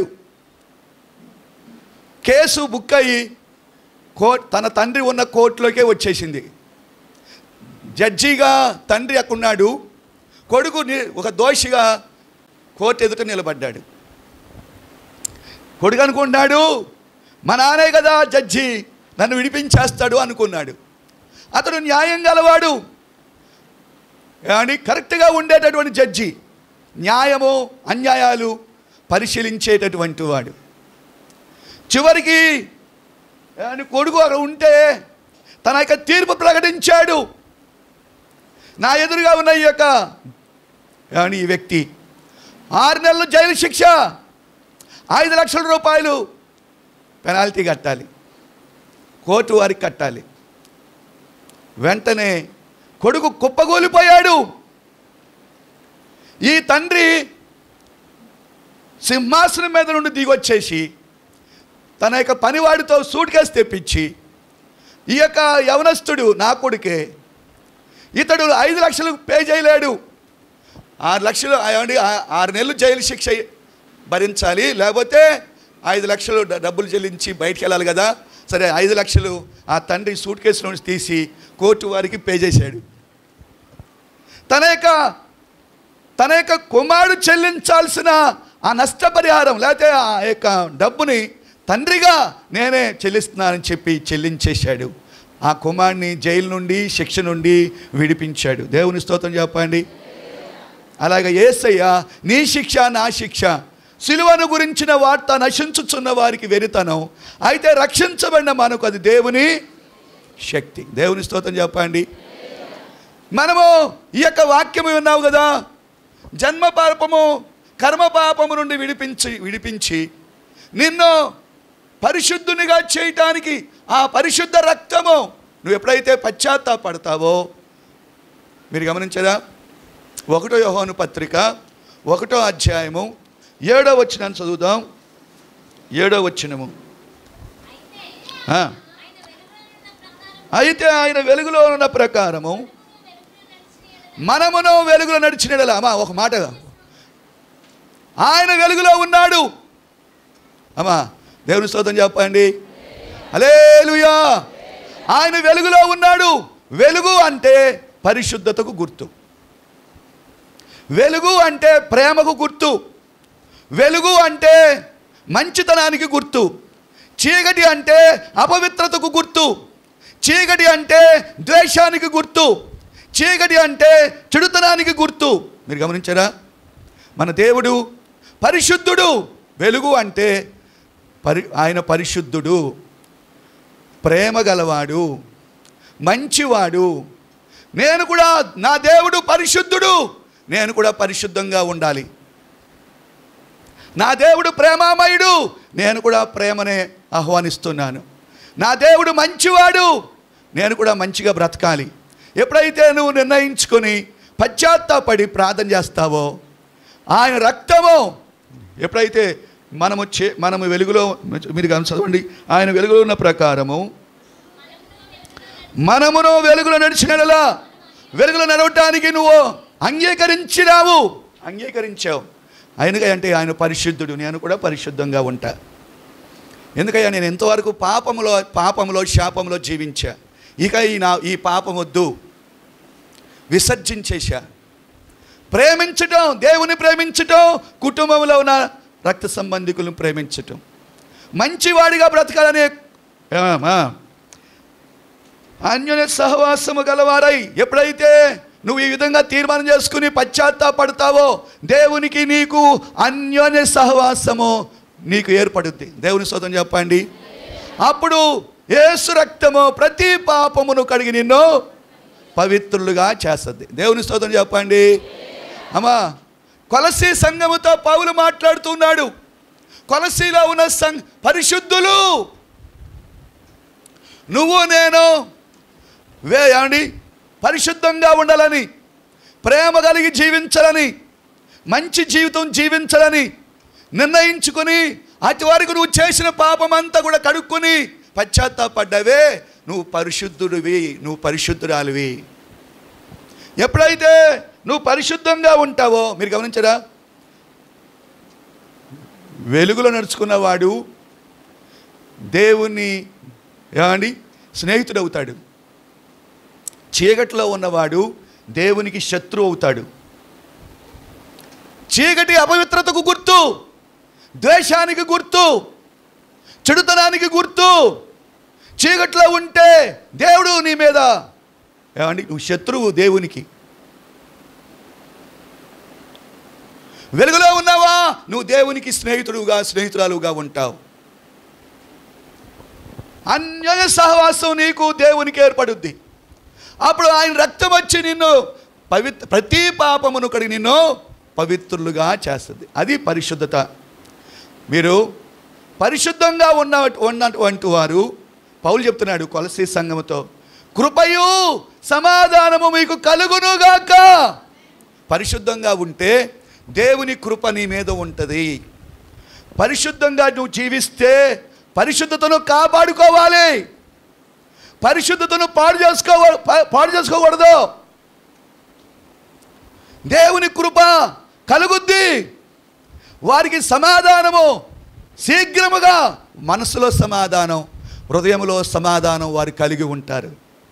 కేసు బుక్ అయ్యి కోర్ట్ తన తండ్రి ఉన్న కోర్టులోకే వచ్చేసింది జడ్జిగా తండ్రి అక్కడున్నాడు కొడుకు ని- ఒక దోషిగా కోర్టు ఎదుట నిలబడ్డాడు కొడుకు అనుకున్నాడు మా నానే కదా జడ్జి నన్ను విడిపించేస్తాడు అనుకున్నాడు అతడు న్యాయం గలవాడు అని కరెక్ట్గా ఉండేటటువంటి జడ్జి న్యాయము అన్యాయాలు పరిశీలించేటటువంటి వాడు చివరికి అని కొడుకు అక్కడ ఉంటే తన యొక్క తీర్పు ప్రకటించాడు నా ఎదురుగా ఉన్న ఈ యొక్క ఏమని ఈ వ్యక్తి ఆరు నెలలు జైలు శిక్ష ఐదు లక్షల రూపాయలు పెనాల్టీ కట్టాలి కోర్టు వారికి కట్టాలి వెంటనే కొడుకు కుప్పగూలిపోయాడు ఈ తండ్రి సింహాసనం మీద నుండి దిగొచ్చేసి తన యొక్క పనివాడితో సూట్ కేసు తెప్పించి ఈ యొక్క యవనస్తుడు నా కొడుకే ఇతడు ఐదు లక్షలు పే చేయలేడు ఆరు లక్షలు ఏమండి ఆ- ఆరు నెలలు జైలు శిక్ష భరించాలి లేకపోతే ఐదు లక్షలు డ- డబ్బులు చెల్లించి బయటికి వెళ్ళాలి కదా సరే ఐదు లక్షలు ఆ తండ్రి సూట్ కేసు నుంచి తీసి కోర్టు వారికి పే చేశాడు తన యొక్క తన యొక్క కుమారుడు చెల్లించాల్సిన ఆ నష్టపరిహారం లేకపోతే ఆ యొక్క డబ్బుని తండ్రిగా నేనే చెల్లిస్తున్నానని చెప్పి చెల్లించేశాడు ఆ కుమారుని జైలు నుండి శిక్ష నుండి విడిపించాడు దేవుని స్తోత్రం చెప్పండి అలాగే ఏసయ్య నీ శిక్ష నా శిక్ష సిలువను గురించిన వార్త నశించుచున్న వారికి వెరితనం అయితే రక్షించబడిన మనకు అది దేవుని శక్తి దేవుని స్తోత్రం చెప్పండి మనము ఈ యొక్క వాక్యము విన్నావు కదా జన్మ పాపము కర్మ పాపము నుండి విడిపించి విడిపించి నిన్ను పరిశుద్ధునిగా చేయటానికి ఆ పరిశుద్ధ రక్తము నువ్వు ఎప్పుడైతే పశ్చాత్తాపడతావో మీరు గమనించదా ఒకటో యోహోను పత్రిక ఒకటో అధ్యాయము ఏడో వచ్చినాన్ని చదువుదాం ఏడో వచ్చినము ఆ. అయితే ఆయన వెలుగులో ఉన్న ప్రకారము మనమును వెలుగులో నడిచిన అమ్మా ఒక మాట ఆయన వెలుగులో ఉన్నాడు అమ్మా దేవుని స్తోత్రం చెప్పండి అలేలుయా ఆయన వెలుగులో ఉన్నాడు వెలుగు అంటే పరిశుద్ధతకు గుర్తు వెలుగు అంటే ప్రేమకు గుర్తు వెలుగు అంటే మంచితనానికి గుర్తు చీకటి అంటే అపవిత్రతకు గుర్తు చీకటి అంటే ద్వేషానికి గుర్తు చీకటి అంటే చెడుతనానికి గుర్తు మీరు గమనించారా మన దేవుడు పరిశుద్ధుడు వెలుగు అంటే పరి ఆయన పరిశుద్ధుడు ప్రేమ గలవాడు మంచివాడు నేను కూడా నా దేవుడు పరిశుద్ధుడు నేను కూడా పరిశుద్ధంగా ఉండాలి నా దేవుడు ప్రేమామయుడు నేను కూడా ప్రేమనే ఆహ్వానిస్తున్నాను నా దేవుడు మంచివాడు నేను కూడా మంచిగా బ్రతకాలి ఎప్పుడైతే నువ్వు నిర్ణయించుకొని పశ్చాత్తాపడి ప్రార్థన చేస్తావో ఆయన రక్తము ఎప్పుడైతే మనము చే మనము వెలుగులో మీరు గమని చదవండి ఆయన వెలుగులో ఉన్న ప్రకారము మనమును వెలుగులో నడిచినలా వెలుగులో నడవటానికి నువ్వు అంగీకరించినావు అంగీకరించావు ఆయనగా అంటే ఆయన పరిశుద్ధుడు నేను కూడా పరిశుద్ధంగా ఉంటా ఎందుకయ్యా నేను ఎంతవరకు పాపములో పాపములో శాపములో జీవించా ఇక ఈ నా ఈ పాపం వద్దు విసర్జించేశా ప్రేమించటం దేవుని ప్రేమించటం కుటుంబంలో ఉన్న రక్త సంబంధికులను ప్రేమించటం మంచివాడిగా బ్రతకాలనే ఆ, ఆ. అన్యోన్య సహవాసము గలవారై ఎప్పుడైతే నువ్వు ఈ విధంగా తీర్మానం చేసుకుని పశ్చాత్తాపడతావో దేవునికి నీకు అన్యోన్య సహవాసము నీకు ఏర్పడుద్ది దేవుని స్తోత్రం చెప్పండి అప్పుడు యేసు రక్తము ప్రతి పాపమును కడిగి నిన్ను పవిత్రులుగా చేస్తుంది దేవుని స్తోత్రం చెప్పండి అమ్మా కొలసి సంఘముతో పౌలు మాట్లాడుతున్నాడు కొలసిలో ఉన్న సంఘ పరిశుద్ధులు నువ్వు నేను వే ఏమండి పరిశుద్ధంగా ఉండాలని ప్రేమ కలిగి జీవించాలని మంచి జీవితం జీవించాలని నిర్ణయించుకొని అతి వరకు నువ్వు చేసిన పాపం అంతా కూడా కడుక్కొని పశ్చాత్తాపడ్డావే నువ్వు పరిశుద్ధుడివి నువ్వు పరిశుద్ధురాలివి ఎప్పుడైతే నువ్వు పరిశుద్ధంగా ఉంటావో మీరు గమనించరా వెలుగులో నడుచుకున్నవాడు దేవుని ఏమండి స్నేహితుడవుతాడు చీకటిలో ఉన్నవాడు దేవునికి శత్రువు అవుతాడు చీకటి అపవిత్రతకు గుర్తు ద్వేషానికి గుర్తు చెడుతనానికి గుర్తు చీకట్లో ఉంటే దేవుడు నీ మీద ఏమండి నువ్వు శత్రువు దేవునికి వెలుగులో ఉన్నావా నువ్వు దేవునికి స్నేహితుడుగా స్నేహితురాలుగా ఉంటావు అన్యోన్య సహవాసం నీకు దేవునికి ఏర్పడుద్ది అప్పుడు ఆయన రక్తం వచ్చి నిన్ను పవిత్ర ప్రతి పాపమును కడిగి నిన్ను పవిత్రులుగా చేస్తుంది అది పరిశుద్ధత మీరు పరిశుద్ధంగా ఉన్న ఉన్నటువంటి వారు పౌలు చెప్తున్నాడు కొలసి సంఘముతో కృపయు సమాధానము మీకు కలుగునుగాక పరిశుద్ధంగా ఉంటే దేవుని కృప నీ మీద ఉంటుంది పరిశుద్ధంగా నువ్వు జీవిస్తే పరిశుద్ధతను కాపాడుకోవాలి పరిశుద్ధతను పాడు చేసుకో పాడు చేసుకోకూడదు దేవుని కృప కలుగుద్ది వారికి సమాధానము శీఘ్రముగా మనసులో సమాధానం హృదయంలో సమాధానం వారు కలిగి ఉంటారు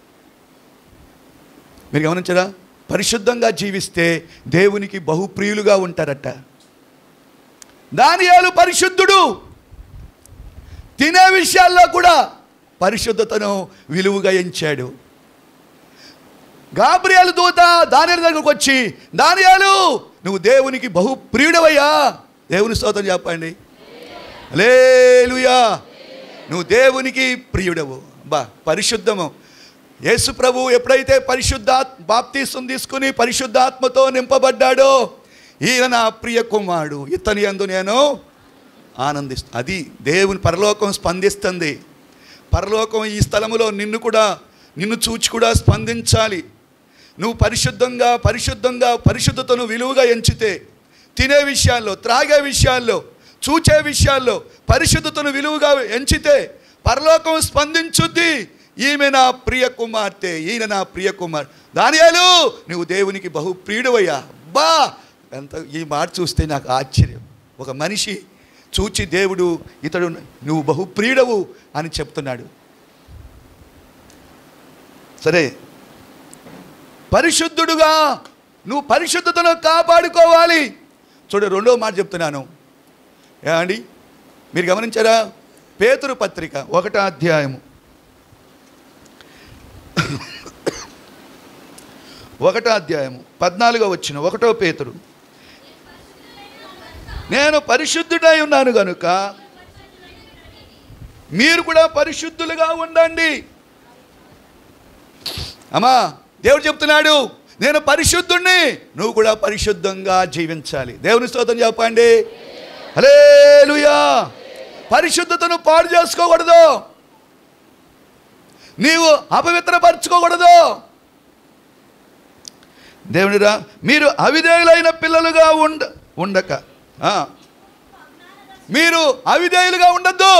మీరు గమనించరా పరిశుద్ధంగా జీవిస్తే దేవునికి బహుప్రియులుగా ఉంటారట దానియాలు పరిశుద్ధుడు తినే విషయాల్లో కూడా పరిశుద్ధతను విలువగా ఎంచాడు గాబ్రియాలు దూత దానియాల దగ్గరకు వచ్చి దానియాలు నువ్వు దేవునికి బహు ప్రియుడవయ్యా దేవుని స్తోత్రం చెప్పండి లేలుయా నువ్వు దేవునికి ప్రియుడవు బా పరిశుద్ధము యేసు ప్రభు ఎప్పుడైతే పరిశుద్ధాత్ బాప్తీసం తీసుకుని పరిశుద్ధాత్మతో నింపబడ్డాడో ఈయన నా ప్రియ కుమారుడు ఇతని యందు నేను ఆనందిస్తు అది దేవుని పరలోకం స్పందిస్తుంది పరలోకం ఈ స్థలములో నిన్ను కూడా నిన్ను చూచి కూడా స్పందించాలి నువ్వు పరిశుద్ధంగా పరిశుద్ధంగా పరిశుద్ధతను విలువగా ఎంచితే తినే విషయాల్లో త్రాగే విషయాల్లో చూచే విషయాల్లో పరిశుద్ధతను విలువగా ఎంచితే పరలోకం స్పందించుద్ది ఈమె నా ప్రియ కుమార్తె ఈయన నా ప్రియ కుమార్ దానియాలు నువ్వు దేవునికి బహు ప్రియుడవయ్యా బా ఎంత ఈ మాట చూస్తే నాకు ఆశ్చర్యం ఒక మనిషి చూచి దేవుడు ఇతడు నువ్వు బహుప్రియుడవు అని చెప్తున్నాడు సరే పరిశుద్ధుడుగా నువ్వు పరిశుద్ధతను కాపాడుకోవాలి చూడు రెండో మాట చెప్తున్నాను ఏమండి మీరు గమనించారా పేతురు పత్రిక ఒకటో అధ్యాయము ఒకటో అధ్యాయము పద్నాలుగో వచ్చిన ఒకటో పేతురు నేను పరిశుద్ధుడై ఉన్నాను గనుక మీరు కూడా పరిశుద్ధులుగా ఉండండి అమ్మా దేవుడు చెప్తున్నాడు నేను పరిశుద్ధుణ్ణి నువ్వు కూడా పరిశుద్ధంగా జీవించాలి దేవుని స్తోత్రం చెప్పండి హలేలుయా పరిశుద్ధతను పాడు చేసుకోకూడదు నీవు అపవిత్రపరచుకోకూడదు దేవునిరా మీరు అవిధేయులైన పిల్లలుగా ఉండ ఉండక ఆ. మీరు అవిధేయులుగా ఉండద్దు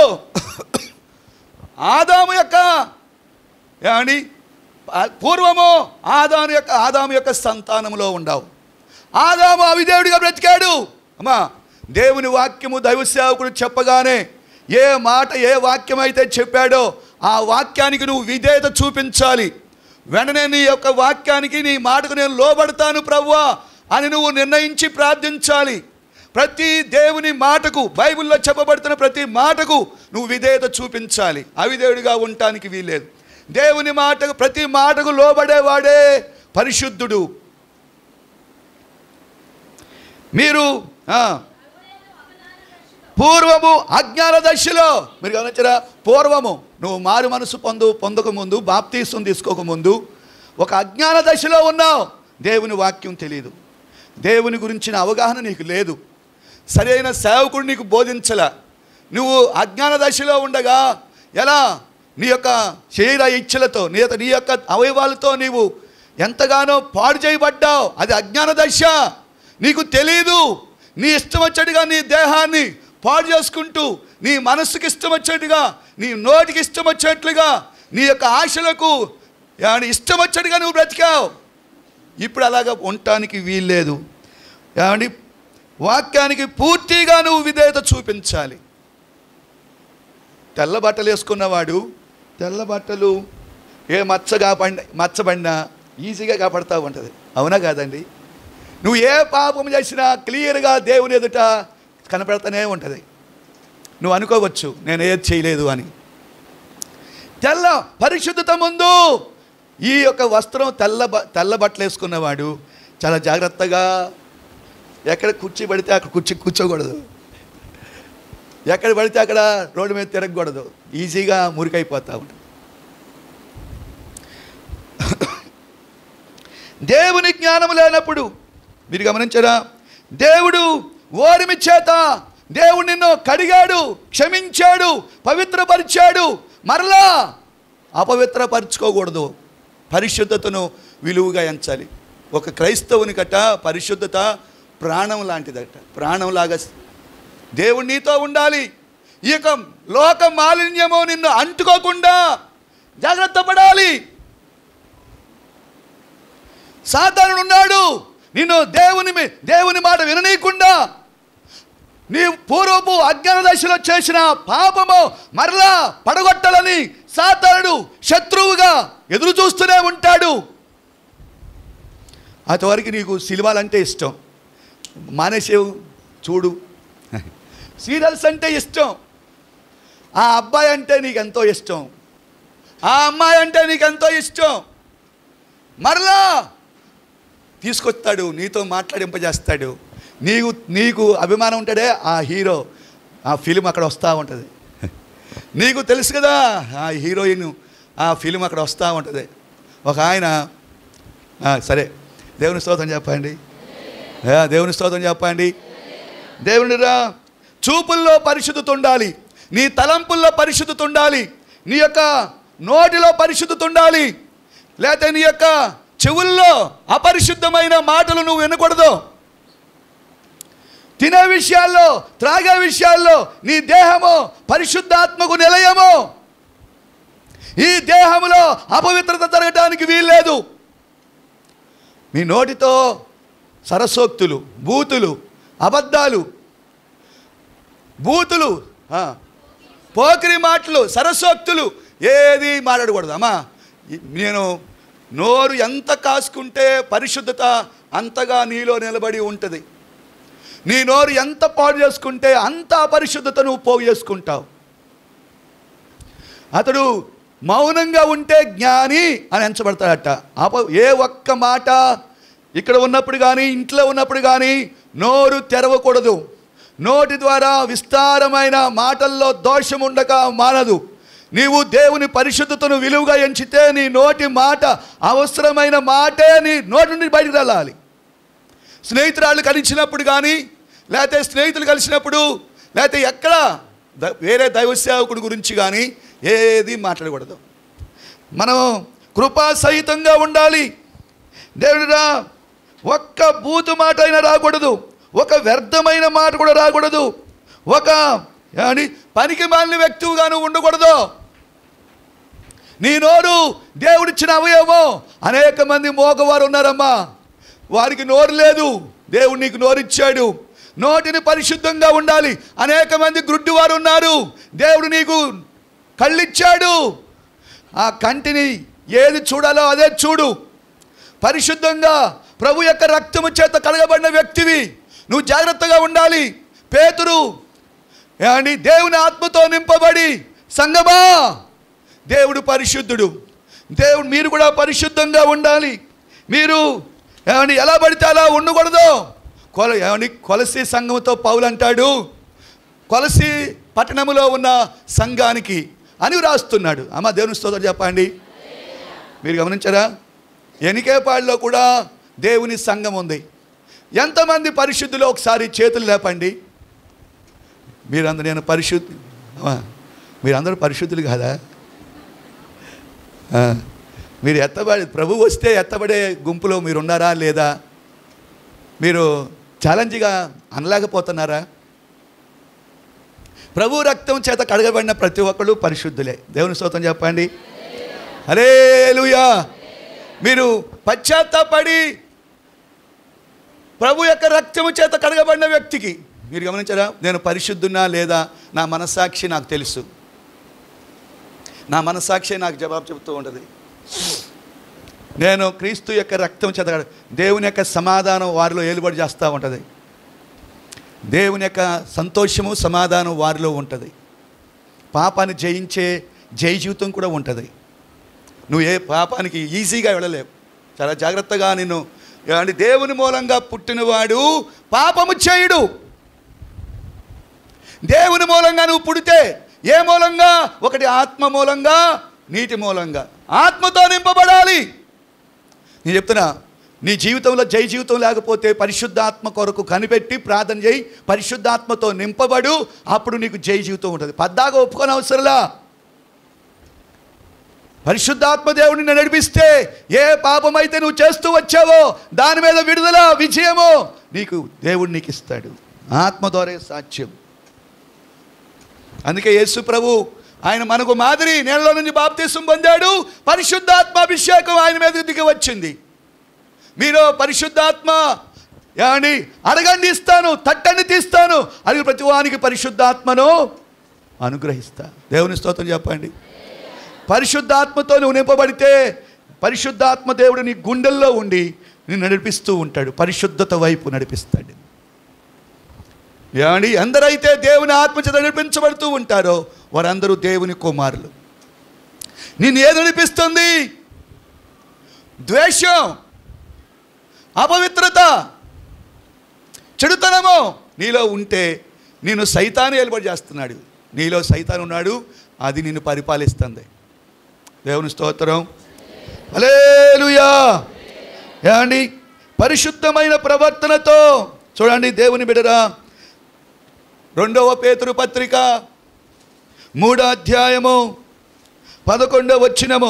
ఆదాము యొక్క ఏమండి ఆ- పూర్వము ఆదాము యొక్క ఆదాము యొక్క సంతానములో ఉండవు ఆదాము అవిదేవుడిగా బ్రతికాడు అమ్మా దేవుని వాక్యము దైవ సేవకుడు చెప్పగానే ఏ మాట ఏ వాక్యం అయితే చెప్పాడో ఆ వాక్యానికి నువ్వు విధేయత చూపించాలి వెంటనే నీ యొక్క వాక్యానికి నీ మాటకు నేను లోబడతాను ప్రవ్వా అని నువ్వు నిర్ణయించి ప్రార్థించాలి ప్రతి దేవుని మాటకు బైబిల్లో చెప్పబడుతున్న ప్రతి మాటకు నువ్వు విధేయత చూపించాలి అవిధేయుడిగా ఉండటానికి వీల్లేదు దేవుని మాటకు ప్రతి మాటకు లోబడేవాడే పరిశుద్ధుడు మీరు ఆ, పూర్వము అజ్ఞాన దశలో మీరు గమనించరా పూర్వము నువ్వు మారు మనసు పొందు పొందకముందు బాప్తీసం తీసుకోకముందు ఒక అజ్ఞాన దశలో ఉన్నావు దేవుని వాక్యం తెలియదు దేవుని గురించిన అవగాహన నీకు లేదు సరైన సేవకుడు నీకు బోధించల నువ్వు అజ్ఞాన దశలో ఉండగా ఎలా నీ యొక్క శరీర ఇచ్చలతో నీ యొక్క నీ యొక్క అవయవాలతో నీవు ఎంతగానో పాడు చేయబడ్డావు అది అజ్ఞాన దశ నీకు తెలీదు నీ ఇష్టం వచ్చేట్టుగా నీ దేహాన్ని పాడు చేసుకుంటూ నీ మనస్సుకి ఇష్టం వచ్చేట్టుగా నీ నోటికి ఇష్టం వచ్చేట్లుగా నీ యొక్క ఆశలకు ఏమని ఇష్టం వచ్చేట్టుగా నువ్వు బ్రతికావు ఇప్పుడు అలాగ ఉండటానికి వీల్లేదు ఏమండి వాక్యానికి పూర్తిగా నువ్వు విధేయత చూపించాలి తెల్ల బట్టలు వేసుకున్నవాడు తెల్ల బట్టలు ఏ మచ్చగా పండి మచ్చబడినా ఈజీగా కాపాడుతూ ఉంటుంది అవునా కాదండి నువ్వు ఏ పాపం చేసినా క్లియర్గా దేవుని ఎదుట కనపడుతూనే ఉంటుంది నువ్వు అనుకోవచ్చు నేను ఏది చేయలేదు అని తెల్ల పరిశుద్ధత ముందు ఈ యొక్క వస్త్రం తెల్ల బ- తెల్ల బట్టలు వేసుకున్నవాడు చాలా జాగ్రత్తగా ఎక్కడ కుర్చీ పడితే అక్కడ కుర్చీ కూర్చోకూడదు ఎక్కడ పడితే అక్కడ రోడ్డు మీద తిరగకూడదు ఈజీగా మురికైపోతా ఉంటుంది దేవుని జ్ఞానం లేనప్పుడు మీరు గమనించారా దేవుడు ఓరిమి చేత దేవుడు నిన్ను కడిగాడు క్షమించాడు పవిత్రపరిచాడు మరలా అపవిత్రపరచుకోకూడదు పరిశుద్ధతను విలువగా ఎంచాలి ఒక క్రైస్తవుని కట్ట పరిశుద్ధత ప్రాణం లాంటిదట ప్రాణంలాగా దేవుడు నీతో ఉండాలి ఈ యొక్క లోక మాలిన్యము నిన్ను అంటుకోకుండా జాగ్రత్త పడాలి సాతానుడు ఉన్నాడు నిన్ను దేవుని మీ- దేవుని మాట విననీయకుండా నీ పూర్వపు అజ్ఞాన దశలో చేసిన పాపము మరలా పడగొట్టాలని సాతానుడు శత్రువుగా ఎదురు చూస్తూనే ఉంటాడు అంతవరకు నీకు సినిమాలంటే ఇష్టం మానేసేవు చూడు సీరియల్స్ అంటే ఇష్టం ఆ అబ్బాయి అంటే నీకు ఎంతో ఇష్టం ఆ అమ్మాయి అంటే నీకు ఎంతో ఇష్టం మరలా తీసుకొస్తాడు నీతో మాట్లాడింపజేస్తాడు నీకు నీకు అభిమానం ఉంటాడే ఆ హీరో ఆ ఫిలిం అక్కడ వస్తూ ఉంటుంది నీకు తెలుసు కదా ఆ హీరోయిన్ ఆ ఫిలిం అక్కడ వస్తూ ఉంటుంది ఒక ఆయన ఆ, సరే దేవుని స్తోత్రం చెప్పండి ఆ, దేవుని స్తోత్రం చెప్పండి దేవుని రా చూపుల్లో పరిశుద్ధత ఉండాలి నీ తలంపుల్లో పరిశుద్ధత ఉండాలి నీ యొక్క నోటిలో పరిశుద్ధత ఉండాలి లేకపోతే నీ యొక్క చెవుల్లో అపరిశుద్ధమైన మాటలు నువ్వు వినకూడదు తినే విషయాల్లో త్రాగే విషయాల్లో నీ దేహము పరిశుద్ధాత్మకు నిలయము ఈ దేహములో అపవిత్రత జరగటానికి వీల్లేదు మీ నోటితో సరసోక్తులు బూతులు అబద్ధాలు బూతులు ఆ, పోకిరి మాటలు సరస్వక్తులు ఏది మాట్లాడకూడదు అమ్మా ఈ- నేను నోరు ఎంత కాసుకుంటే పరిశుద్ధత అంతగా నీలో నిలబడి ఉంటుంది నీ నోరు ఎంత పాడు చేసుకుంటే అంత అపరిశుద్ధత నువ్వు పోగు చేసుకుంటావు అతడు మౌనంగా ఉంటే జ్ఞాని అని ఎంచబడతాడట అప ఏ ఒక్క మాట ఇక్కడ ఉన్నప్పుడు కానీ ఇంట్లో ఉన్నప్పుడు కానీ నోరు తెరవకూడదు నోటి ద్వారా విస్తారమైన మాటల్లో దోషం ఉండక మానదు నీవు దేవుని పరిశుద్ధతను విలువగా ఎంచితే నీ నోటి మాట అవసరమైన మాటే నీ నోటి నుండి బయటకు వెళ్ళాలి స్నేహితురాళ్ళు కలిసినప్పుడు కానీ లేకపోతే స్నేహితులు కలిసినప్పుడు లేకపోతే ఎక్కడ ద- వేరే దైవ సేవకుడి గురించి కానీ ఏది మాట్లాడకూడదు మనం కృపా సహితంగా ఉండాలి దేవుడిరా ఒక్క బూతు మాట అయినా రాకూడదు ఒక వ్యర్థమైన మాట కూడా రాకూడదు ఒక అని పనికి మాలిన వ్యక్తిగాను ఉండకూడదు నీ నోరు దేవుడిచ్చిన అవయవం అనేక మంది మోగవారు ఉన్నారమ్మా వారికి నోరు లేదు దేవుడు నీకు నోరిచ్చాడు నోటిని పరిశుద్ధంగా ఉండాలి అనేక మంది గుడ్డివారు ఉన్నారు దేవుడు నీకు కళ్ళిచ్చాడు ఆ కంటిని ఏది చూడాలో అదే చూడు పరిశుద్ధంగా ప్రభు యొక్క రక్తము చేత కడగబడిన వ్యక్తివి నువ్వు జాగ్రత్తగా ఉండాలి పేతురు ఏమండి దేవుని ఆత్మతో నింపబడి సంగమా దేవుడు పరిశుద్ధుడు దేవుడు మీరు కూడా పరిశుద్ధంగా ఉండాలి మీరు ఏమండి ఎలా పడితే అలా ఉండకూడదు కొల ఏమండి కొలసి సంఘంతో పౌలు అంటాడు కొలసి పట్టణములో ఉన్న సంఘానికి అని రాస్తున్నాడు అమ్మ దేవుని స్తోత్రం చెప్పండి మీరు గమనించారా ఎనికేపాడులో కూడా దేవుని సంఘం ఉంది ఎంతమంది పరిశుద్ధులు ఒకసారి చేతులు లేపండి మీరందరూ నేను పరిశుద్ధి అమ్మా, మీరందరూ పరిశుద్ధులు కాదా ఆ, మీరు ఎత్తబడి ప్రభు వస్తే ఎత్తబడే గుంపులో మీరు ఉన్నారా లేదా మీరు ఛాలెంజ్గా అనలేకపోతున్నారా ప్రభు రక్తం చేత కడగబడిన ప్రతి ఒక్కళ్ళు పరిశుద్ధులే దేవుని స్తోత్రం చెప్పండి అరే మీరు పశ్చాత్తాపడి ప్రభు యొక్క రక్తము చేత కడగబడిన వ్యక్తికి మీరు గమనించారా నేను పరిశుద్ధున్నా లేదా నా మనస్సాక్షి నాకు తెలుసు నా మనస్సాక్షి నాకు జవాబు చెబుతూ ఉంటుంది నేను క్రీస్తు యొక్క రక్తం చేత కడ- దేవుని యొక్క సమాధానం వారిలో ఏలుబడి చేస్తూ ఉంటుంది దేవుని యొక్క సంతోషము సమాధానం వారిలో ఉంటుంది పాపాన్ని జయించే జయ జీవితం కూడా ఉంటుంది నువ్వు ఏ పాపానికి ఈజీగా వెళ్ళలేవు చాలా జాగ్రత్తగా నిన్ను ఏమండి దేవుని మూలంగా పుట్టినవాడు పాపము చేయుడు దేవుని మూలంగా నువ్వు పుడితే ఏ మూలంగా ఒకటి ఆత్మ మూలంగా నీటి మూలంగా ఆత్మతో నింపబడాలి నేను చెప్తున్నా నీ జీవితంలో జై జీవితం లేకపోతే పరిశుద్ధాత్మ కొరకు కనిపెట్టి ప్రార్థన చేయి పరిశుద్ధాత్మతో నింపబడు అప్పుడు నీకు జై జీవితం ఉంటుంది పద్దాగా ఒప్పుకొని అవసరంలా పరిశుద్ధాత్మ దేవుడిని నడిపిస్తే ఏ పాపమైతే నువ్వు చేస్తూ వచ్చావో దాని మీద విడుదల విజయము నీకు దేవుడు నీకు ఇస్తాడు ఆత్మ ద్వారా సాధ్యం అందుకే యేసు ప్రభు ఆయన మనకు మాదిరి నేలలో నుంచి బాప్తీసం పొందాడు పరిశుద్ధాత్మ అభిషేకం ఆయన మీద దిగి వచ్చింది మీరు పరిశుద్ధాత్మ ఏమండి అడగండి ఇస్తాను తట్టండి తీస్తాను అడిగి ప్రతి వానికి పరిశుద్ధాత్మను అనుగ్రహిస్తా దేవుని స్తోత్రం చెప్పండి పరిశుద్ధాత్మతో నువ్వు నింపబడితే పరిశుద్ధాత్మ దేవుడు నీ గుండెల్లో ఉండి నిన్ను నడిపిస్తూ ఉంటాడు పరిశుద్ధత వైపు నడిపిస్తాడు ఏమండి ఎందరైతే దేవుని ఆత్మచేత నడిపించబడుతూ ఉంటారో వారందరూ దేవుని కుమారులు నిన్ను ఏది నడిపిస్తుంది ద్వేషం అపవిత్రత చెడుతనము నీలో ఉంటే నేను సైతాను ఏర్పాటు చేస్తున్నాడు నీలో సైతాను ఉన్నాడు అది నిన్ను పరిపాలిస్తుంది దేవుని స్తోత్రం హల్లెలూయా ఏమండి పరిశుద్ధమైన ప్రవర్తనతో చూడండి దేవుని బిడరా రెండవ పేతురు పత్రిక మూడో అధ్యాయము పదకొండవ వచ్చినము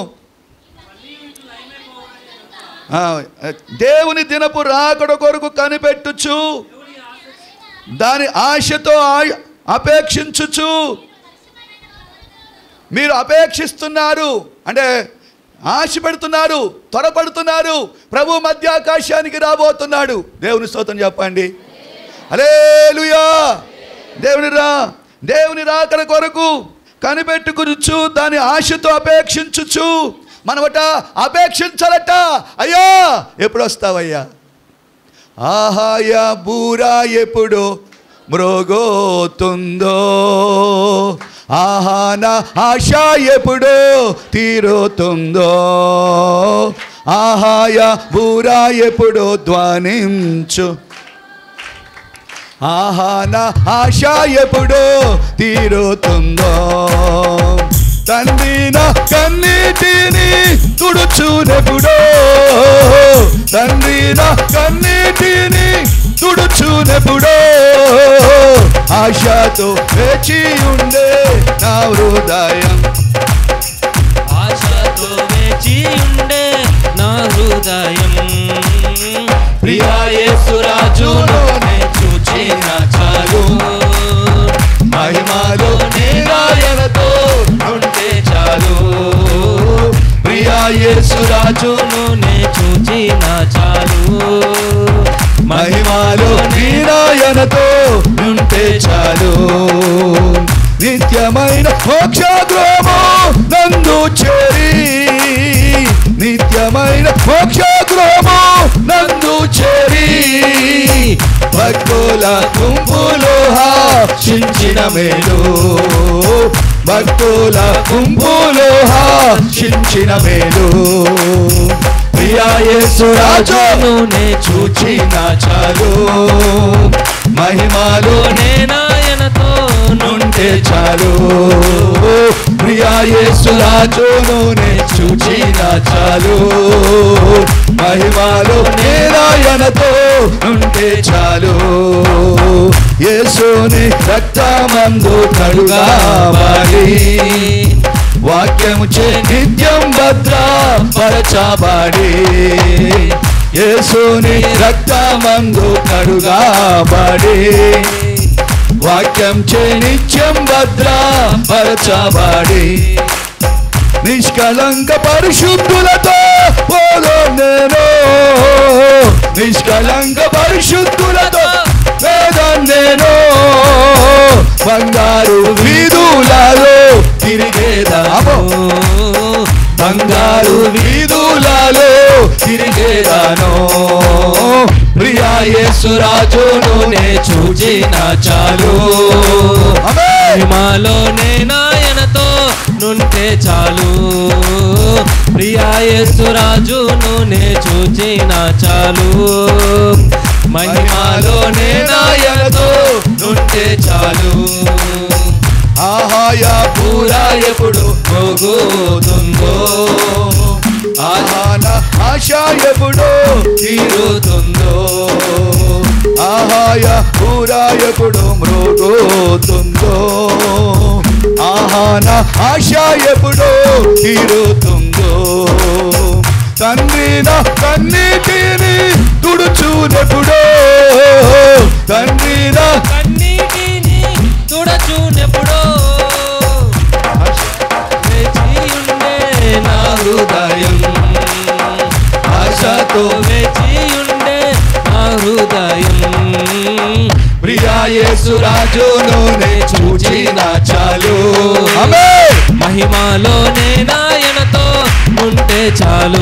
ఆ, దేవుని దినపు రాకడ కొరకు కనిపెట్టుచు దాని ఆశతో ఆ- అపేక్షించుచు మీరు అపేక్షిస్తున్నారు అంటే ఆశ పెడుతున్నారు త్వరపడుతున్నారు ప్రభు మధ్యాకాశానికి రాబోతున్నాడు దేవుని స్తోత్రం చెప్పండి అలేలుయా దేవుని రా దేవుని రాకడ కొరకు కనిపెట్టుకునుచు దాని ఆశతో అపేక్షించుచు మనమట అపేక్షించాలట అయ్యా ఎప్పుడు వస్తావయ్యా ఆహాయ బూరా ఎప్పుడు మ్రోగోతుందో ఆహాన ఆశ ఎప్పుడు తీరుతుందో ఆహాయ బూరా ఎప్పుడు ధ్వనించు ఆహాన ఆశ ఎప్పుడు తీరుతుందో తండ్రిన కన్నీటిని తుడుచునెప్పుడో తండ్రిన కన్నీటిని తుడుచునెప్పుడో ఆశతో వేచి ఉండే నా హృదయం ఆశతో వేచి ఉండే నా హృదయం ప్రియాయేసురాజును నే చూచిన చాలు మహిమలో నీరాయనతో ఉంటే చాలు ప్రియాయేసురాజును నే చూచిన చాలు మహిమలో నీరాయనతో ఉంటే చాలు నిత్యమైన మోక్షగృహము నందు చేరి నిత్యమైన మోక్షగృహము నందు చేరి భక్తుల గుంపులో చించిన మేలు భక్తుల గుంపులో చించిన మేలు ప్రియాయేసురాజు రాజును నే చూచిన చాలు మహిమలో నేనాయనతో నుంటే చాలు ప్రియాయేసురాజును నే చూచిన చాలు మహిమలో నేరాయనతో ఉంటే చాలు యేసుని రక్తమందు కడుగాబడి వాక్యము చే నిత్యం భద్ర పరచబడి యేసుని రక్తమందు కడుగాబడి వాక్యం చే నిత్యం భద్ర పరచబడి నిష్కలంక పరిశుద్ధులతో పోలో నేను నిష్కలంక పరిశుద్ధులతో వేదం నేను బంగారు వీధులలో తిరిగేదాము బంగారు వీధులలో తిరిగేదాను ప్రియాయేసురాజును నే చూచిన చాలు ఆమేన్. మహిమలో నేనాయనతో నుంటే చాలు ప్రియాయేసురాజును నే చూచిన చాలు మహిమలో నేనాయనతో నుంటే చాలు ఆహాయ పూరా ఎప్పుడు పోగుతుందో ఆహాన ఆశ ఎప్పుడు తీరుతుందో ఆహాయ పూరా ఎప్పుడు మృగుతుందో ఆహాన ఆశ ఎప్పుడు తీరుతుందో తండ్రిన కన్నీటిని తుడుచునెప్పుడో తండ్రిన కన్నీటిని తుడచునెప్పుడో వేచి ఉండే నా హృదయం ఆశతో వేచి ఉండే నా హృదయం ప్రియాయేసురాజును నే చూచిన చాలు ఆమేన్. మహిమలోనే నాయనతో ఉంటే చాలు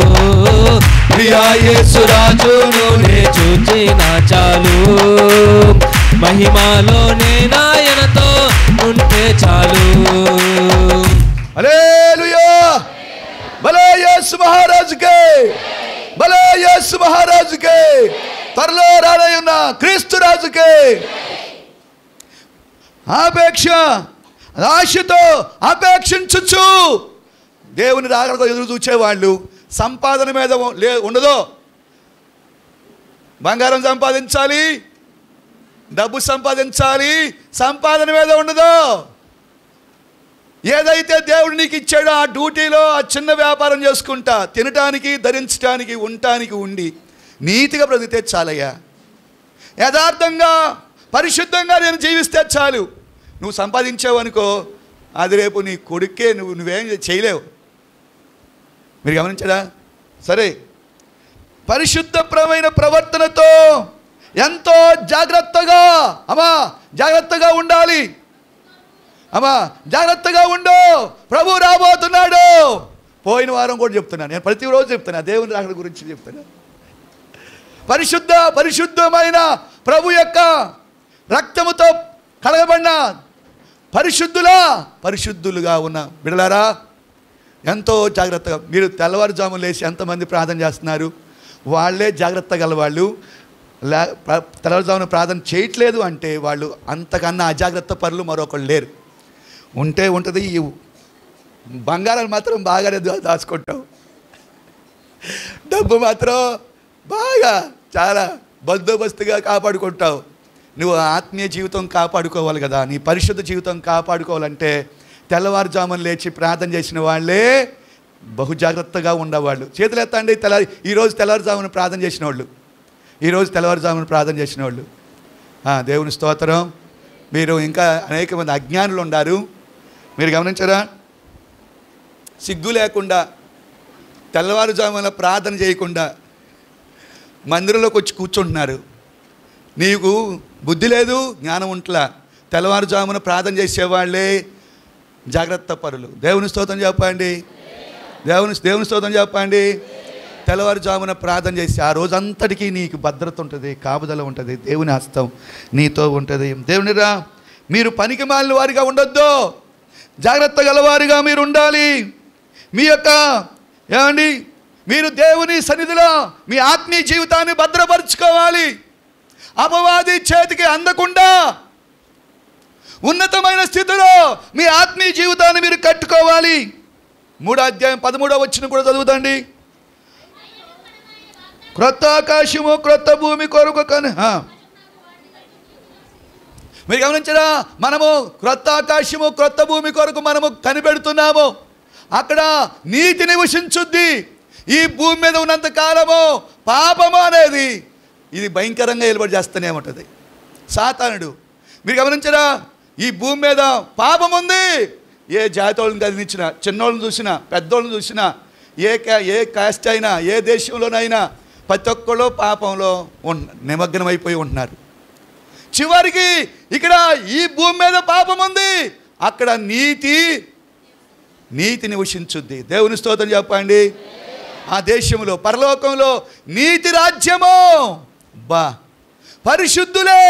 ప్రియాయేసురాజును నే చూచిన చాలు మహిమలోనే నాయనతో ఉంటే చాలు హల్లెలూయా భలే యేసు మహారాజుకే భలే యేసు మహారాజుకే త్వరలో రానయ్యున్న క్రీస్తు రాజుకే ఆపేక్ష ఆశతో ఆపేక్షించచ్చు దేవుని రాకడకు ఎదురు చూచేవాళ్ళు సంపాదన మీద ఉ- లే ఉండదో బంగారం సంపాదించాలి డబ్బు సంపాదించాలి సంపాదన మీద ఉండదు ఏదైతే దేవుడు నీకు ఇచ్చాడో ఆ డ్యూటీలో ఆ చిన్న వ్యాపారం చేసుకుంటా తినటానికి ధరించడానికి ఉండటానికి ఉండి నీతిగా బ్రతికితే చాలయ్యా యథార్థంగా పరిశుద్ధంగా నేను జీవిస్తే చాలు నువ్వు సంపాదించావు అనుకో అది రేపు నీ కొడుకే నువ్వు నువ్వేం చేయలేవు మీరు గమనించడా సరే పరిశుద్ధప్రమైన ప్రవర్తనతో ఎంతో జాగ్రత్తగా అమ్మా జాగ్రత్తగా ఉండాలి అమ్మా జాగ్రత్తగా ఉండు ప్రభు రాబోతున్నాడు పోయిన వారం కూడా చెప్తున్నాను నేను ప్రతిరోజు చెప్తున్నా దేవుని రాకడ గురించి చెప్తున్నా పరిశుద్ధ పరిశుద్ధమైన ప్రభు యొక్క రక్తముతో కడగబడిన పరిశుద్ధులా పరిశుద్ధులుగా ఉన్న బిడలారా ఎంతో జాగ్రత్తగా మీరు తెల్లవారుజాము లేచి ఎంతమంది ప్రార్థన చేస్తున్నారు వాళ్ళే జాగ్రత్త గలవాళ్ళు లే ప్ర- తెల్లవారుజామున ప్రార్థన చేయట్లేదు అంటే వాళ్ళు అంతకన్నా అజాగ్రత్త పనులు మరొకళ్ళు లేరు ఉంటే ఉంటుంది ఈ బంగారాలు మాత్రం బాగానే దా- దాచుకుంటాం డబ్బు మాత్రం బాగా చాలా బందోబస్తుగా కాపాడుకుంటావు నువ్వు ఆత్మీయ జీవితం కాపాడుకోవాలి కదా నీ పరిశుద్ధ జీవితం కాపాడుకోవాలంటే తెల్లవారుజామున లేచి ప్రార్థన చేసిన వాళ్ళే బహు జాగ్రత్తగా ఉండేవాళ్ళు చేతులు ఎత్తండి తెల్లారి ఈరోజు తెల్లవారుజామున ప్రార్థన చేసిన వాళ్ళు ఈరోజు తెల్లవారుజామున ప్రార్థన చేసిన వాళ్ళు ఆ, దేవుని స్తోత్రం మీరు ఇంకా అనేక మంది అజ్ఞానులు ఉన్నారు మీరు గమనించారా సిగ్గు లేకుండా తెల్లవారుజామున ప్రార్థన చేయకుండా మందిరంలోకి వచ్చి కూర్చుంటున్నారు నీకు బుద్ధి లేదు జ్ఞానం ఉంట్లా తెల్లవారుజామున ప్రార్థన చేసేవాళ్ళే జాగ్రత్త పరులు దేవుని స్తోత్రం చెప్పండి దేవుని దేవుని స్తోత్రం చెప్పండి తెల్లవారుజామున ప్రార్థన చేసి ఆ రోజంతటికీ నీకు భద్రత ఉంటుంది కాపుదల ఉంటుంది దేవుని హస్తం నీతో ఉంటుంది దేవునిరా మీరు పనికి మాలిన వారిగా ఉండొద్దు జాగ్రత్త గలవారిగా మీరు ఉండాలి మీ యొక్క ఏమండి మీరు దేవుని సన్నిధిలో మీ ఆత్మీయ జీవితాన్ని భద్రపరుచుకోవాలి అపవాది చేతికి అందకుండా ఉన్నతమైన స్థితిలో మీ ఆత్మీయ జీవితాన్ని మీరు కట్టుకోవాలి మూడో అధ్యాయం పదమూడో వచ్చిన కూడా చదువుతండి క్రొత్త ఆకాశము క్రొత్త భూమి కొరకు కను ఆ. మీరు గమనించరా మనము క్రొత్త ఆకాశము క్రొత్త భూమి కొరకు మనము కనిపెడుతున్నాము అక్కడ నీతి నివసించుద్ది ఈ భూమి మీద ఉన్నంత కాలము పాపము అనేది ఇది భయంకరంగా ఏలుబడి చేస్తూనే ఉంటుంది సాతానుడు మీరు గమనించరా ఈ భూమి మీద పాపం ఉంది ఏ జాతోళ్ళని కదిలించినా చిన్నోళ్ళని చూసినా పెద్దోళ్ళని చూసినా ఏ కా- ఏ కాస్ట్ అయినా ఏ దేశంలోనైనా ప్రతి ఒక్కళ్ళు పాపంలో ఉన్న నిమగ్నమైపోయి ఉంటున్నారు చివరికి ఇక్కడ ఈ భూమి మీద పాపం ఉంది అక్కడ నీతి నీతి నివసించుద్ది దేవుని స్తోత్రం చెప్పండి ఆ దేశంలో పరలోకంలో నీతి రాజ్యము బా పరిశుద్ధులే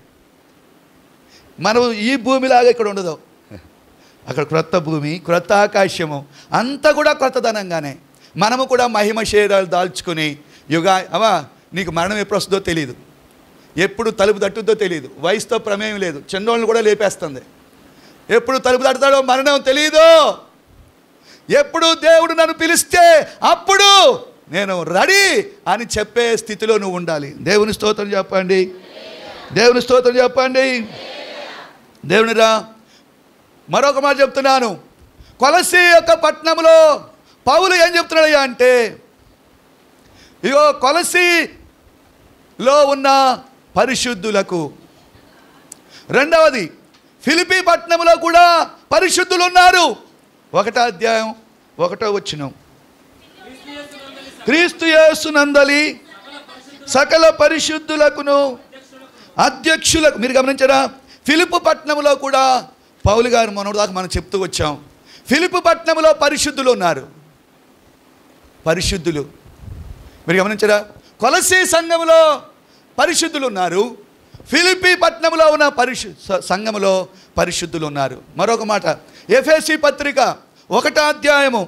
మనం ఈ భూమిలాగా ఇక్కడ ఉండదు అక్కడ క్రొత్త భూమి క్రొత్త ఆకాశము అంతా కూడా క్రొత్తదనంగానే మనము కూడా మహిమ శరీరాలు దాల్చుకుని యుగా అవా నీకు మరణం ఎప్పుడు వస్తుందో తెలియదు ఎప్పుడు తలుపు తట్టుద్దో తెలియదు వయసుతో ప్రమేయం లేదు చిన్నోళ్ళని కూడా లేపేస్తుంది ఎప్పుడు తలుపు తట్టుతాడో మరణం తెలియదు ఎప్పుడు దేవుడు నన్ను పిలిస్తే అప్పుడు నేను రెడీ అని చెప్పే స్థితిలో నువ్వు ఉండాలి దేవుని స్తోత్రం చెప్పండి దేవుని స్తోత్రం చెప్పండి దేవునిరా మరొక మాట చెప్తున్నాను కొలసి యొక్క పట్టణంలో పౌలు ఏం చెప్తున్నాడయ్యా అంటే ఇగో కొలసిలో ఉన్న పరిశుద్ధులకు రెండవది ఫిలిపి పట్టణంలో కూడా పరిశుద్ధులు ఉన్నారు ఒకటో అధ్యాయం ఒకటో వచ్చిన క్రీస్తు యేసు నందలి సకల పరిశుద్ధులకును అధ్యక్షులకు మీరు గమనించారా ఫిలిపు పట్టణంలో కూడా పౌలు గారు మనోడు దాకా మనం చెప్తూ వచ్చాం ఫిలిపు పట్టణంలో పరిశుద్ధులు ఉన్నారు పరిశుద్ధులు మీరు గమనించారా కొలసీ సంఘములో పరిశుద్ధులు ఉన్నారు ఫిలిపి పట్టణంలో ఉన్న పరిశు స- సంఘములో పరిశుద్ధులు ఉన్నారు మరొక మాట ఎఫ్ఎసి పత్రిక ఒకటో అధ్యాయము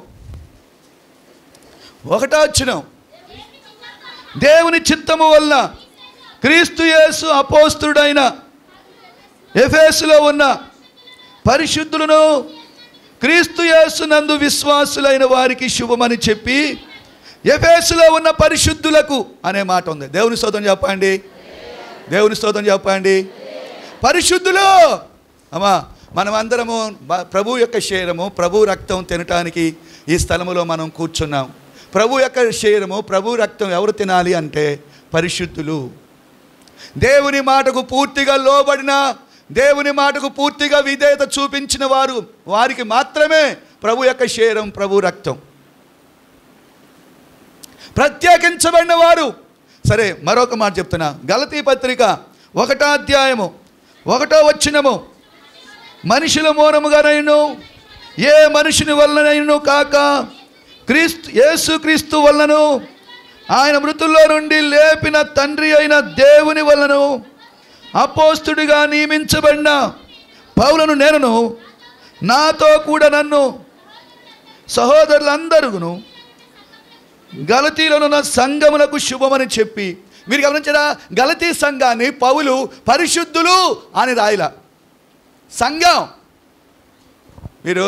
ఒకటో వచ్చిన దేవుని చిత్తము వల్ల క్రీస్తు యేసు అపోస్తుడైన ఎఫేసులో ఉన్న పరిశుద్ధులను క్రీస్తు యేసు నందు విశ్వాసులైన వారికి శుభమని చెప్పి ఎఫేసులో ఉన్న పరిశుద్ధులకు అనే మాట ఉంది దేవుని స్తోత్రం చెప్పండి దేవుని స్తోత్రం చెప్పండి పరిశుద్ధులు అమ్మా మనమందరము బ- ప్రభు యొక్క శరీరము ప్రభు రక్తం తినటానికి ఈ స్థలములో మనం కూర్చున్నాం ప్రభు యొక్క శరీరము ప్రభు రక్తం ఎవరు తినాలి అంటే పరిశుద్ధులు దేవుని మాటకు పూర్తిగా లోబడిన దేవుని మాటకు పూర్తిగా విధేయత చూపించిన వారు వారికి మాత్రమే ప్రభు యొక్క శరీరం ప్రభు రక్తం ప్రత్యేకించబడిన వారు సరే మరొక మాట చెప్తున్నా గలతీ పత్రిక ఒకటో అధ్యాయము ఒకటో వచ్చినము మనుషుల మూలముగానైను ఏ మనుషుని వలనైను కాక క్రీస్తు యేసు క్రీస్తు వలనను ఆయన మృతుల్లో నుండి లేపిన తండ్రి అయిన దేవుని వలనను అపోస్తుడిగా నియమించబడిన పౌలను నేనును నాతో కూడా నన్ను సహోదరులందరూ గలతీలోనున్న సంఘములకు శుభమని చెప్పి మీరు గమనించరా గలతీ సంఘాన్ని పౌలు పరిశుద్ధులు అని రాయల సంఘం మీరు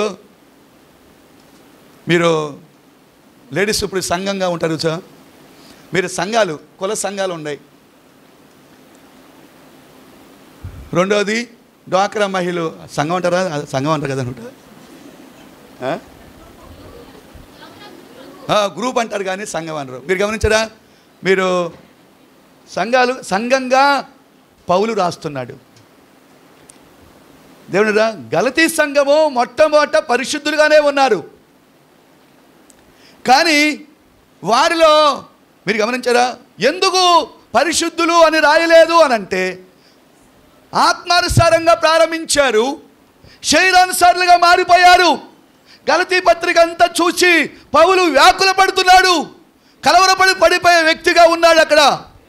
మీరు లేడీస్ ఇప్పుడు సంఘంగా ఉంటారు సార్ మీరు సంఘాలు కుల సంఘాలు ఉన్నాయి రెండోది డ్వాక్రా మహిళలు సంఘం అంటారా అది సంఘం అంటారు కదా అనుకుంటా ఆ? ఆ, గ్రూప్ అంటారు కానీ సంఘం అనరు మీరు గమనించరా మీరు సంఘాలు సంఘంగా పౌలు రాస్తున్నాడు దేవునిరా గలతీ సంఘము మొట్టమొదట పరిశుద్ధులుగానే ఉన్నారు కానీ వారిలో మీరు గమనించారా ఎందుకు పరిశుద్ధులు అని రాయలేదు అని అంటే ఆత్మానుసారంగా ప్రారంభించారు శరీరానుసారులుగా మారిపోయారు గలతీ పత్రిక అంతా చూసి పౌలు వ్యాకుల పడుతున్నాడు కలవరపడి పడిపోయే వ్యక్తిగా ఉన్నాడు అక్కడ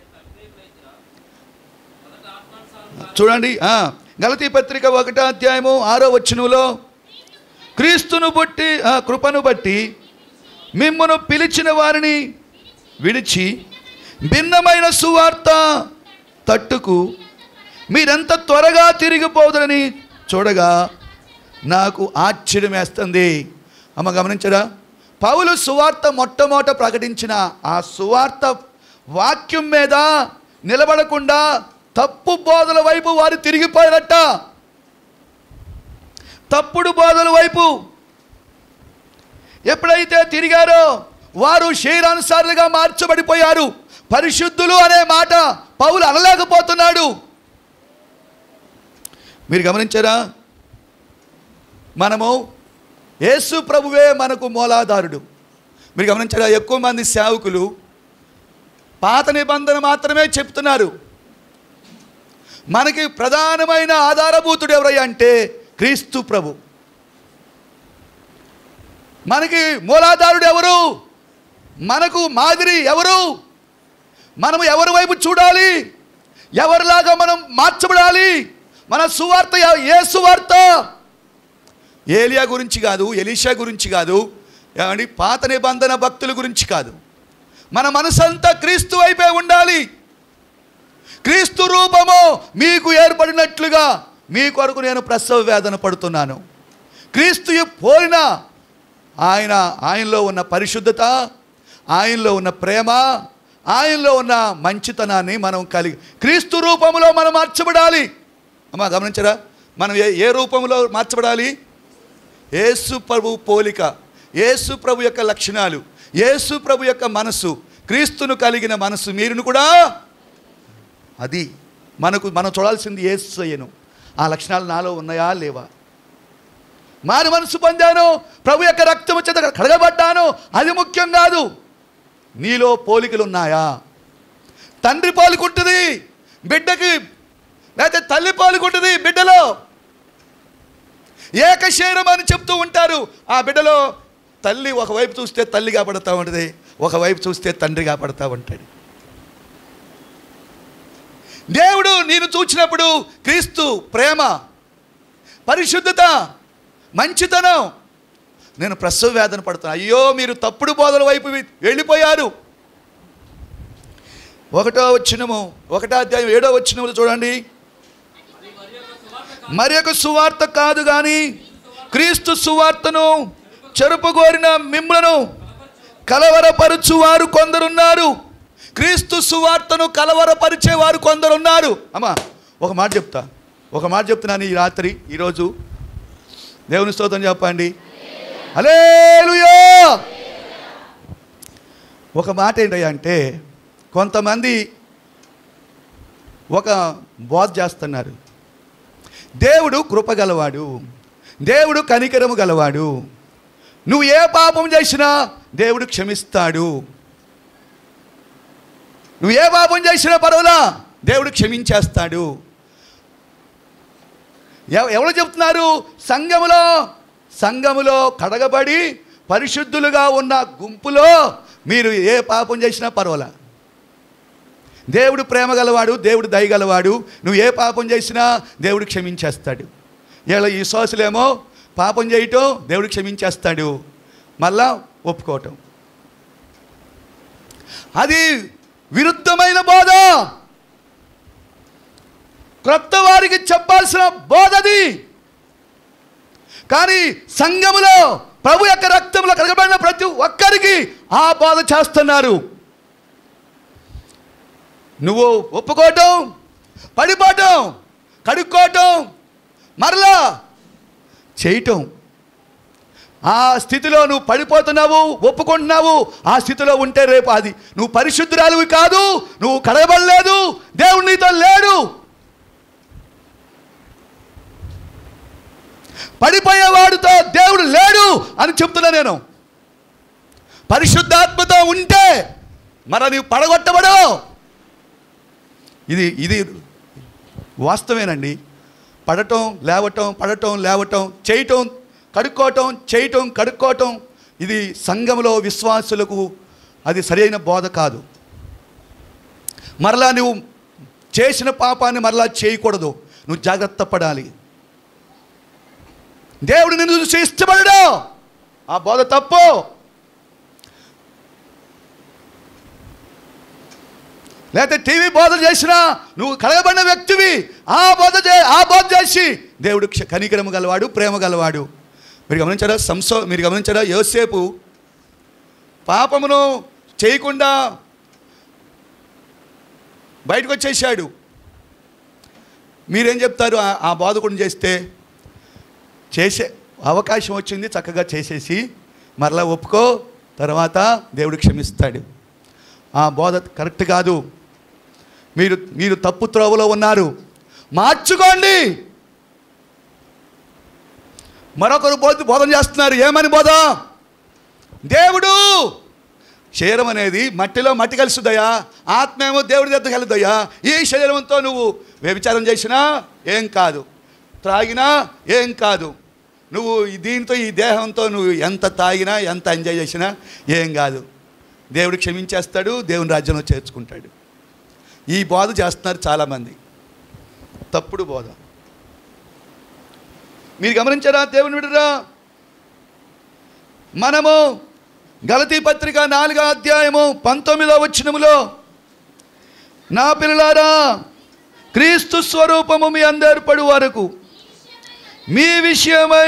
చూడండి ఆ, గలతీ పత్రిక ఒకటో అధ్యాయము ఆరో వచనంలో క్రీస్తును బట్టి ఆ, కృపను బట్టి మిమ్మును పిలిచిన వారిని విడిచి భిన్నమైన సువార్త తట్టుకు మీరెంత త్వరగా తిరిగిపోదురని చూడగా నాకు ఆశ్చర్యం వేస్తుంది అమ్మ గమనించరా పౌలు సువార్త మొట్టమొదట ప్రకటించిన ఆ సువార్త వాక్యం మీద నిలబడకుండా తప్పు బోధల వైపు వారు తిరిగిపోయారట తప్పుడు బోధల వైపు ఎప్పుడైతే తిరిగారో వారు శరీరానుసారులుగా మార్చబడిపోయారు పరిశుద్ధులు అనే మాట పౌలు అనలేకపోతున్నాడు మీరు గమనించారా మనము యేసు ప్రభువే మనకు మూలాధారుడు మీరు గమనించారా ఎక్కువ మంది సేవకులు పాత నిబంధన మాత్రమే చెప్తున్నారు మనకి ప్రధానమైన ఆధారభూతుడు ఎవరయ్యా అంటే క్రీస్తు ప్రభు మనకి మూలాధారుడు ఎవరు మనకు మాదిరి ఎవరు మనము ఎవరి వైపు చూడాలి ఎవరిలాగా మనం మార్చబడాలి మన సువార్త ఎ- ఏ సువార్త ఏలియా గురించి కాదు ఎలీషా గురించి కాదు ఏమండి పాత నిబంధన భక్తుల గురించి కాదు మన మనసంతా క్రీస్తు వైపే ఉండాలి క్రీస్తు రూపము మీకు ఏర్పడినట్లుగా మీ కొరకు నేను ప్రసవ వేదన పడుతున్నాను క్రీస్తు పోలిన ఆయన ఆయనలో ఉన్న పరిశుద్ధత ఆయనలో ఉన్న ప్రేమ ఆయనలో ఉన్న మంచితనాన్ని మనం కలిగి క్రీస్తు రూపంలో మనం మార్చబడాలి అమ్మా గమనించరా మనం ఏ ఏ రూపంలో మార్చబడాలి యేసు ప్రభు పోలిక యేసు ప్రభు యొక్క లక్షణాలు యేసు ప్రభు యొక్క మనసు క్రీస్తును కలిగిన మనసు మీరును కూడా అది మనకు మనం చూడాల్సింది యేసయ్యను ఆ లక్షణాలు నాలో ఉన్నాయా లేవా మారు మనసు పొందాను ప్రభు యొక్క రక్తము చేత కడగబడ్డాను అది ముఖ్యం కాదు నీలో పోలికలు ఉన్నాయా తండ్రి పాలుకుంటుంది బిడ్డకి లేకపోతే తల్లి పాలుకుంటుంది బిడ్డలో ఏకశరీరం అని చెప్తూ ఉంటారు ఆ బిడ్డలో తల్లి ఒకవైపు చూస్తే తల్లిగా పడతా ఉంటుంది ఒకవైపు చూస్తే తండ్రిగా పడతా ఉంటాడు దేవుడు నేను చూచినప్పుడు క్రీస్తు ప్రేమ పరిశుద్ధత మంచితనం నేను ప్రసవ వేదన పడుతున్నా అయ్యో మీరు తప్పుడు బోధల వైపు వెళ్ళిపోయారు ఒకటో వచ్చినము ఒకటో అధ్యాయం ఏడో వచ్చినములు చూడండి మరి ఒక సువార్త కాదు కానీ క్రీస్తు సువార్తను చెరుపుగోరిన మిమ్మలను కలవరపరుచువారు కొందరున్నారు క్రీస్తు సువార్తను కలవరపరిచేవారు కొందరున్నారు అమ్మా ఒక మాట చెప్తా ఒక మాట చెప్తున్నాను ఈ రాత్రి ఈరోజు దేవుని స్తోత్రం చెప్పండి హల్లెలూయా ఒక మాట ఏంటయ్యా అంటే కొంతమంది ఒక బోధ చేస్తున్నారు దేవుడు కృప గలవాడు దేవుడు కనికరము గలవాడు నువ్వు ఏ పాపం చేసినా దేవుడు క్షమిస్తాడు నువ్వు ఏ పాపం చేసినా పర్వాలా దేవుడు క్షమించేస్తాడు ఎవ- ఎవరు చెప్తున్నారు సంఘములో సంఘములో కడగబడి పరిశుద్ధులుగా ఉన్న గుంపులో మీరు ఏ పాపం చేసినా పర్వాలా దేవుడు ప్రేమ గలవాడు దేవుడు దయగలవాడు నువ్వు ఏ పాపం చేసినా దేవుడు క్షమించేస్తాడు ఇలా ఈ సోసులేమో పాపం చేయటం దేవుడు క్షమించేస్తాడు మళ్ళా ఒప్పుకోవటం అది విరుద్ధమైన బోధ క్రొత్త వారికి చెప్పాల్సిన బోధది కానీ సంఘములో ప్రభు యొక్క రక్తంలో కలగబడిన ప్రతి ఒక్కరికి ఆ బోధ చేస్తున్నారు నువ్వు ఒప్పుకోవటం పడిపోవటం కడుక్కోవటం మరలా చేయటం ఆ స్థితిలో నువ్వు పడిపోతున్నావు ఒప్పుకుంటున్నావు ఆ స్థితిలో ఉంటే రేపు అది నువ్వు పరిశుద్ధురాలివి కాదు నువ్వు కడగబడలేదు దేవుడు నీతో లేడు పడిపోయేవాడితో దేవుడు లేడు అని చెప్తున్నా నేను పరిశుద్ధాత్మతో ఉంటే మరి నీవు పడగొట్టబడు ఇది ఇది వాస్తవేనండి పడటం లేవటం పడటం లేవటం చేయటం కడుక్కోవటం చేయటం కడుక్కోవటం ఇది సంఘంలో విశ్వాసులకు అది సరైన బోధ కాదు మరలా నువ్వు చేసిన పాపాన్ని మరలా చేయకూడదు నువ్వు జాగ్రత్త పడాలి దేవుడు నిన్ను చూసి ఇష్టపడడు ఆ బోధ తప్పు లేకపోతే టీవీ బోధ చేసినా నువ్వు కలగబడిన వ్యక్తివి ఆ బోధ చే ఆ బోధ చేసి దేవుడు క్ష- కనికరము గలవాడు ప్రేమ గలవాడు మీరు గమనించారా సంసో మీరు గమనించారా యోసేపు పాపమును చేయకుండా బయటకు వచ్చేసాడు మీరేం చెప్తారు ఆ- ఆ బాధకుడిని చేస్తే చేసే అవకాశం వచ్చింది చక్కగా చేసేసి మరలా ఒప్పుకో తర్వాత దేవుడు క్షమిస్తాడు ఆ బోధ కరెక్ట్ కాదు మీరు మీరు తప్పు త్రోవలో ఉన్నారు మార్చుకోండి మరొకరు బోధ బోధన చేస్తున్నారు ఏమని బోధ దేవుడు శరీరం అనేది మట్టిలో మట్టి కలుసుదయా ఆత్మ ఏమో దేవుడి దగ్గర కలుదయ్యా ఈ శరీరంతో నువ్వు వ్యభిచారం చేసినా ఏం కాదు త్రాగినా ఏం కాదు నువ్వు ఈ దీంతో ఈ దేహంతో నువ్వు ఎంత తాగినా ఎంత ఎంజాయ్ చేసినా ఏం కాదు దేవుడు క్షమించేస్తాడు దేవుని రాజ్యంలో చేర్చుకుంటాడు ఈ బోధ చేస్తున్నారు చాలామంది తప్పుడు బోధ మీరు గమనించారా దేవుని విడరా మనము గలతీ పత్రిక నాలుగో అధ్యాయము పంతొమ్మిదో వచ్చినములో నా పిల్లలారా క్రీస్తు స్వరూపము మీ అందర్పడు వరకు మీ విషయమై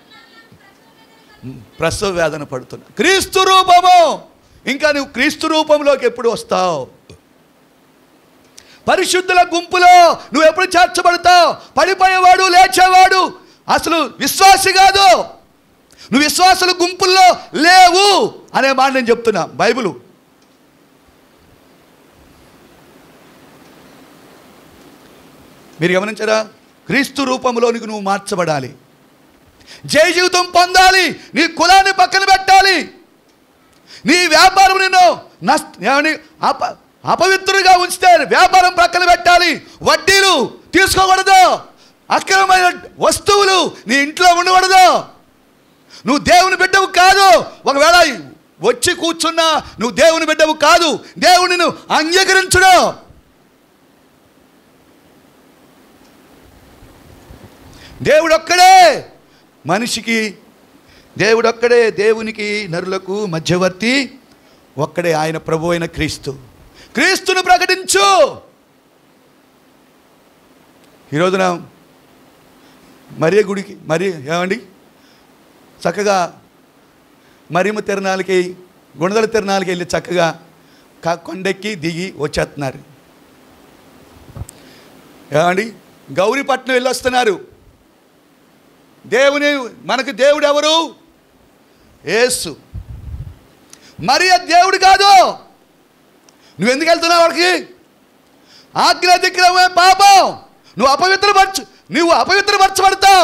ప్రసవ వేదన పడుతున్నా క్రీస్తు రూపము ఇంకా నువ్వు క్రీస్తు రూపంలోకి ఎప్పుడు వస్తావు పరిశుద్ధుల గుంపులో నువ్వు ఎప్పుడు చేర్చబడతావు పడిపోయేవాడు లేచేవాడు అసలు విశ్వాసి కాదు నువ్వు విశ్వాసుల గుంపుల్లో లేవు అనే మాట నేను చెప్తున్నా బైబిలు మీరు గమనించారా క్రీస్తు రూపంలోనికి నువ్వు మార్చబడాలి జయ జీవితం పొందాలి నీ కులాన్ని పక్కన పెట్టాలి నీ వ్యాపారం నిన్ను నష్ట ఏమని అప అపవిత్రుడిగా ఉంచితే వ్యాపారం పక్కన పెట్టాలి వడ్డీలు తీసుకోకూడదు అక్రమమైన వస్తువులు నీ ఇంట్లో ఉండకూడదు నువ్వు దేవుని బిడ్డవు కాదు ఒకవేళ వచ్చి కూర్చున్నా నువ్వు దేవుని బిడ్డవు కాదు దేవుని నువ్వు అంగీకరించుడు దేవుడొక్కడే మనిషికి దేవుడొక్కడే దేవునికి నరులకు మధ్యవర్తి ఒక్కడే ఆయన ప్రభు అయిన క్రీస్తు క్రీస్తును ప్రకటించు ఈరోజున మరియ గుడికి మరి ఏమండి చక్కగా మరియమ్మ తిరణాలకి గుణదల తిరణాలకి వెళ్ళి చక్కగా క- కొండెక్కి దిగి వచ్చేస్తున్నారు ఏమండి గౌరీపట్నం వెళ్ళి వస్తున్నారు దేవుని మనకు దేవుడు ఎవరు యేసు మరియ దేవుడు కాదు నువ్వు ఎందుకు వెళ్తున్నావు వాడికి ఆజ్ఞాతిక్రమే పాపం నువ్వు అపవిత్రపరచు నువ్వు అపవిత్రపరచబడతావు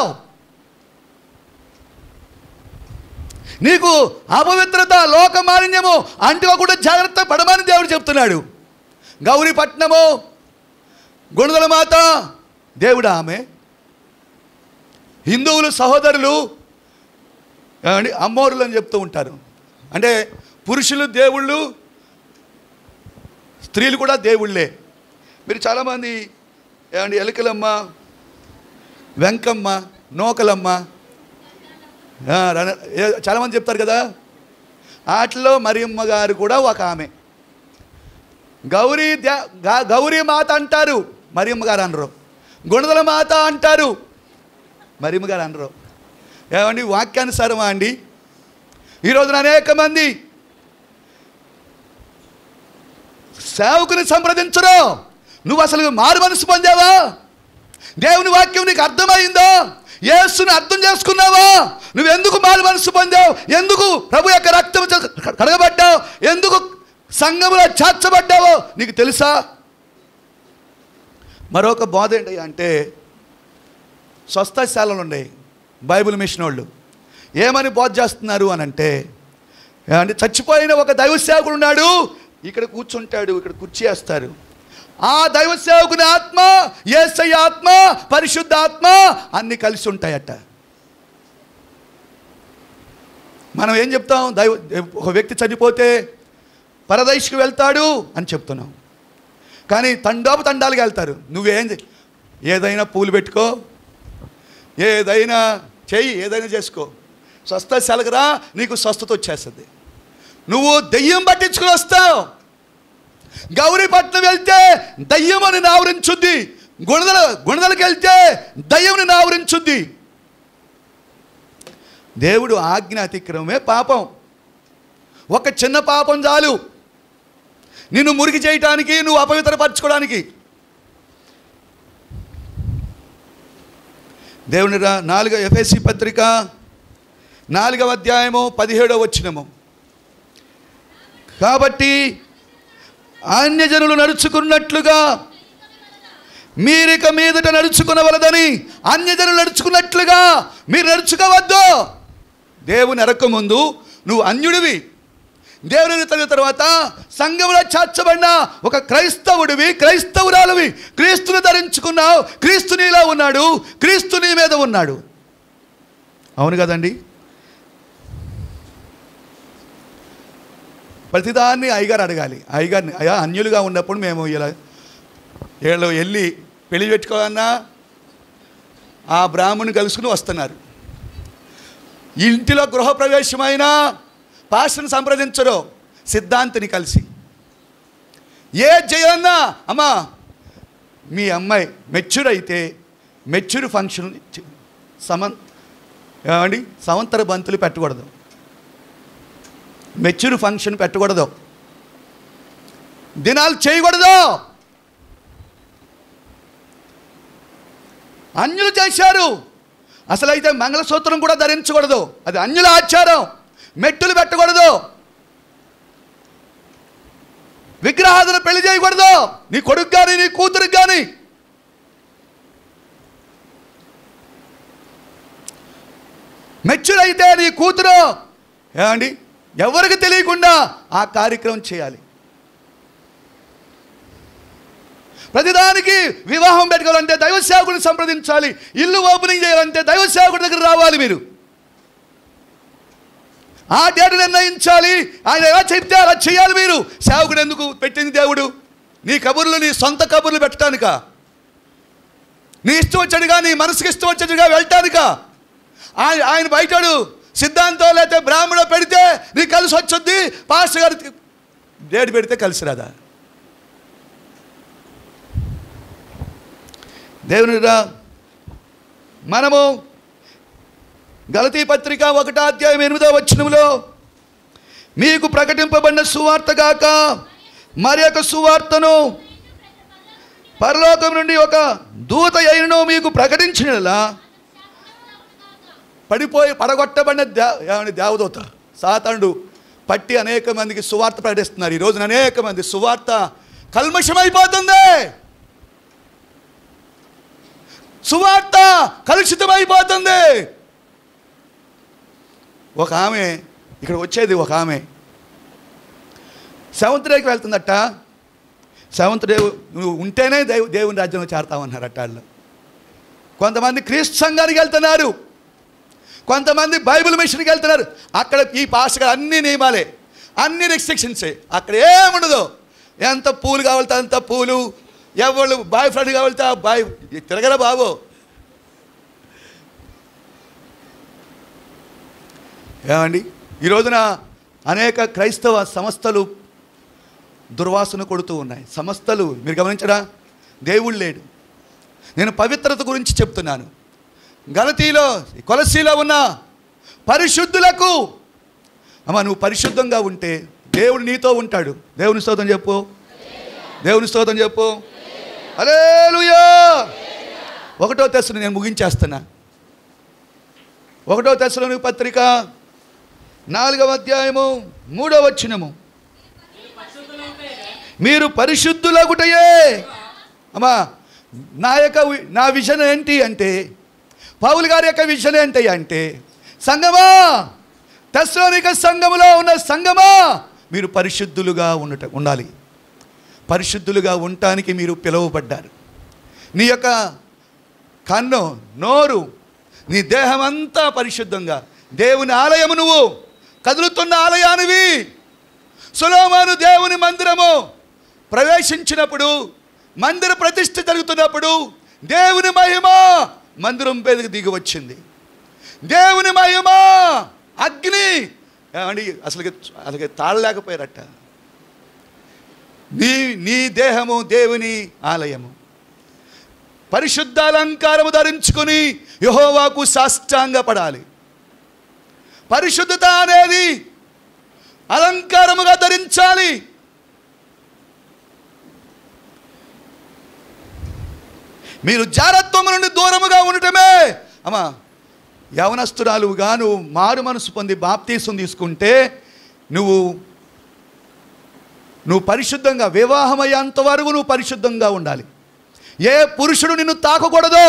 నీకు అపవిత్రత లోక మాలిన్యము అంటుకోకుండా జాగ్రత్త పడమని దేవుడు చెప్తున్నాడు గౌరీపట్నము గుణదల మాత దేవుడు ఆమె హిందువులు సహోదరులు ఏమండి అమ్మోరులు అని చెప్తూ ఉంటారు అంటే పురుషులు దేవుళ్ళు స్త్రీలు కూడా దేవుళ్ళే మీరు చాలామంది ఏమండి ఎలకలమ్మ వెంకమ్మ నోకలమ్మ ఆ, రణ- ఏ- చాలామంది చెప్తారు కదా వాటిలో మరియమ్మ గారు కూడా ఒక ఆమె గౌరీ ధ్యా- గా- గౌరీ మాత అంటారు మరియమ్మ గారు అనరు గుణదల మాత అంటారు మరియమ్మ గారు అనరు ఏమండి వాక్యానుసారమా అండి ఈ రోజున అనేక మంది సేవకుని సంప్రదించరు నువ్వు అసలు మారు మనసు పొందావా దేవుని వాక్యం నీకు అర్థమైందా యేసుని అర్థం చేసుకున్నావా నువ్వు ఎందుకు మారు మనసు పొందావు ఎందుకు ప్రభు యొక్క రక్తం చే- కడగబడ్డావు ఎందుకు సంఘములో చేర్చబడ్డావో నీకు తెలుసా మరొక బోధ ఏంటి అంటే స్వస్థశాలలు ఉన్నాయి బైబిల్ మిషన్ వాళ్ళు ఏమని బోధ చేస్తున్నారు అని అంటే అంటే చచ్చిపోయిన ఒక దైవ సేవకుడు ఉన్నాడు ఇక్కడ కూర్చుంటాడు ఇక్కడ కుర్చీ వేస్తారు ఆ దైవ సేవకుని ఆత్మ ఏసై ఆత్మ పరిశుద్ధ ఆత్మ అన్నీ కలిసి ఉంటాయట మనం ఏం చెప్తాం దైవ ఒక వ్యక్తి చనిపోతే పరదైష్కి వెళ్తాడు అని చెప్తున్నాం కానీ తండాపు తండాలుగా వెళ్తారు నువ్వేం చే- ఏదైనా పూలు పెట్టుకో ఏదైనా చెయ్యి ఏదైనా చేసుకో స్వస్థ సెలగరా నీకు స్వస్థత వచ్చేస్తుంది నువ్వు దెయ్యం పట్టించుకుని వస్తావు గౌరీపట్నం వెళ్తే దయ్యమని నావరించుద్ది గుణదల గుణదలకి వెళ్తే దయ్యమని నావరించుద్ది దేవుడు ఆజ్ఞ అతిక్రమమే పాపం ఒక చిన్న పాపం చాలు నిన్ను మురికి చేయటానికి నువ్వు అపవిత్రపరచుకోవడానికి దేవుని రా నాలుగో ఎఫ్ఎస్సి పత్రిక నాలుగవ అధ్యాయము పదిహేడవ వచ్చినము కాబట్టి అన్యజనులు నడుచుకున్నట్లుగా మీరిక మీదట నడుచుకునవలదని అన్యజనులు నడుచుకున్నట్లుగా మీరు నడుచుకోవద్దు దేవుని ఎరక్క ముందు నువ్వు అన్యుడివి దేవుని తగిన తర్వాత సంఘంలో చేర్చబడిన ఒక క్రైస్తవుడివి క్రైస్తవురాలువి క్రీస్తుని ధరించుకున్నావు క్రీస్తు నీలో ఉన్నాడు క్రీస్తు నీ మీద ఉన్నాడు అవును కదండి ప్రతిదాన్ని అయ్యగారు అడగాలి అయ్యగారిని అయ్యా అన్యులుగా ఉన్నప్పుడు మేము ఇలా వీళ్ళు వెళ్ళి పెళ్లి పెట్టుకోవాలన్నా ఆ బ్రాహ్మణుని కలుసుకుని వస్తున్నారు ఇంటిలో గృహప్రవేశమైన పాస్టర్ని సంప్రదించరు సిద్ధాంతిని కలిసి ఏ చేయాలన్నా అమ్మా మీ అమ్మాయి మెచ్యూర్ అయితే మెచ్యూర్ ఫంక్షన్ చే- సమన్ ఏమండి సమంతర బంతులు పెట్టకూడదు మెచ్యూర్ ఫంక్షన్ పెట్టకూడదు దినాలు చేయకూడదు అన్యులు చేశారు అసలు అయితే మంగళసూత్రం కూడా ధరించకూడదు అది అన్యుల ఆచారం మెట్టులు పెట్టకూడదు విగ్రహాలను పెళ్లి చేయకూడదు నీ కొడుకు కానీ నీ కూతురికి కానీ మెచ్యూర్ అయితే నీ కూతురు ఏమండి ఎవరికి తెలియకుండా ఆ కార్యక్రమం చేయాలి ప్రతిదానికి వివాహం పెట్టుకోవాలంటే దైవ సేవకుడిని సంప్రదించాలి ఇల్లు ఓపెనింగ్ చేయాలంటే దైవ సేవకుడి దగ్గర రావాలి మీరు ఆ డేట్ నిర్ణయించాలి ఆయన ఎలా చెప్తే అలా చేయాలి మీరు సేవకుడు ఎందుకు పెట్టింది దేవుడు నీ కబుర్లు నీ సొంత కబుర్లు పెట్టడానిక నీ ఇష్టం వచ్చాడుగా నీ మనసుకి ఇష్టం వచ్చాడుగా వెళ్ళటానిక ఆయన ఆయన బయటాడు సిద్ధాంతం లేకపోతే బ్రాహ్మణ పెడితే నీకు కలిసి వచ్చొద్ది పాస్టర్ గారికి డేట్ పెడితే కలిసి రాదా దేవునిరా మనము గలతీ పత్రిక ఒకటో అధ్యాయం ఎనిమిదో వచనములో మీకు ప్రకటింపబడిన సువార్త గాక మరి ఒక సువార్తను పరలోకం నుండి ఒక దూత అయినను మీకు ప్రకటించినలా పడిపోయి పడగొట్టబడిన దే ఏమని దేవదూత సాతానుడు పట్టి అనేక మందికి సువార్త ప్రకటిస్తున్నారు ఈ రోజున అనేక మంది సువార్త కల్మషమైపోతుంది సువార్త కలుషితమైపోతుంది ఒక ఆమె ఇక్కడ వచ్చేది ఒక ఆమె సెవెంత్ డేకి వెళ్తుందట సెవెంత్ డే నువ్వు ఉంటేనే దేవు దేవుని రాజ్యంలో చేరతామన్నారు అట్టాళ్ళు కొంతమంది క్రీస్తు సంఘానికి వెళ్తున్నారు కొంతమంది బైబిల్ మిషన్కి వెళ్తున్నారు అక్కడ ఈ పాస్టర్ అన్ని నియమాలే అన్ని రెస్ట్రిక్షన్సే అక్కడ ఏముండదు ఎంత పూలు కావాలితే అంత పూలు ఎవరు బాయ్ ఫ్రెండ్ కావాలితే ఆ బాయ్ తిరగరా బాబు ఏమండి ఈ రోజున అనేక క్రైస్తవ సంస్థలు దుర్వాసన కొడుతూ ఉన్నాయి సంస్థలు మీరు గమనించరా దేవుడు లేడు నేను పవిత్రత గురించి చెప్తున్నాను గలతీలో కొలసీలో ఉన్న పరిశుద్ధులకు అమ్మ నువ్వు పరిశుద్ధంగా ఉంటే దేవుడు నీతో ఉంటాడు దేవుని స్తోత్రం చెప్పు దేవుని స్తోత్రం చెప్పు అలేలుయా ఒకటో తెస్సును నేను ముగించేస్తున్నా ఒకటో తెస్సులోని పత్రిక నాలుగవ అధ్యాయము మూడవ వచనము మీరు పరిశుద్ధులగుటయే అమ్మా నా యొక్క వి- నా విజన్ ఏంటి అంటే పౌలు గారి యొక్క విజన్ ఏంటి అంటే సంగమా తెస్లోనిక సంఘములో ఉన్న సంగమా మీరు పరిశుద్ధులుగా ఉండట ఉండాలి పరిశుద్ధులుగా ఉండటానికి మీరు పిలువబడ్డారు నీ యొక్క కన్ను నోరు నీ దేహం అంతా పరిశుద్ధంగా దేవుని ఆలయము నువ్వు కదులుతున్న ఆలయానివి సులోమాను దేవుని మందిరము ప్రవేశించినప్పుడు మందిర ప్రతిష్ఠ జరుగుతున్నప్పుడు దేవుని మహిమ మందిరం మీదకి దిగి వచ్చింది దేవుని మహిమ అగ్ని ఏమండి అసలు అసలు తాళలేకపోయారట నీ నీ దేహము దేవుని ఆలయము పరిశుద్ధ అలంకారము ధరించుకొని యహోవాకు సాష్టాంగపడాలి పరిశుద్ధత అనేది అలంకారముగా ధరించాలి మీరు జారత్వము నుండి దూరముగా ఉండటమే అమ్మా యవనస్తురాలుగా నువ్వు మారు మనసు పొంది బాప్తీసం తీసుకుంటే నువ్వు నువ్వు పరిశుద్ధంగా వివాహమయ్యేంత వరకు నువ్వు పరిశుద్ధంగా ఉండాలి ఏ పురుషుడు నిన్ను తాకకూడదో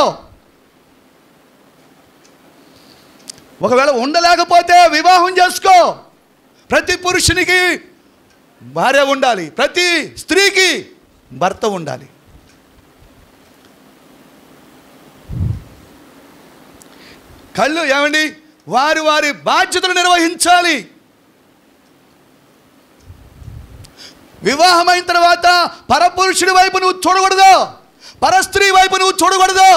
ఒకవేళ ఉండలేకపోతే వివాహం చేసుకో ప్రతి పురుషునికి భార్య ఉండాలి ప్రతి స్త్రీకి భర్త ఉండాలి కళ్ళు ఏమండి వారి వారి బాధ్యతలు నిర్వహించాలి వివాహమైన తర్వాత పరపురుషుడి వైపు నువ్వు చూడకూడదు పరస్త్రీ వైపు నువ్వు చూడకూడదు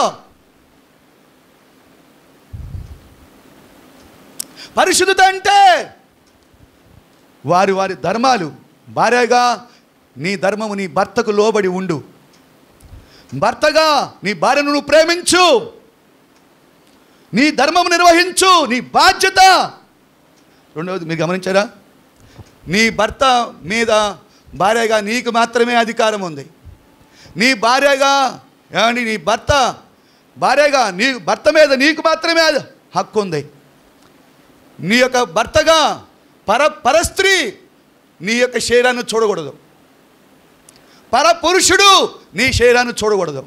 పరిశుద్ధత అంటే వారి వారి ధర్మాలు భార్యగా నీ ధర్మము నీ భర్తకు లోబడి ఉండు భర్తగా నీ భార్యను నువ్వు ప్రేమించు నీ ధర్మము నిర్వహించు నీ బాధ్యత రెండవది మీరు గమనించారా నీ భర్త మీద భార్యగా నీకు మాత్రమే అధికారం ఉంది నీ భార్యగా ఏమండి నీ భర్త భార్యగా నీ భర్త మీద నీకు మాత్రమే అది హక్కు ఉంది నీ యొక్క భర్తగా పర పరస్త్రీ నీ యొక్క శరీరాన్ని చూడకూడదు పరపురుషుడు నీ శరీరాన్ని చూడకూడదు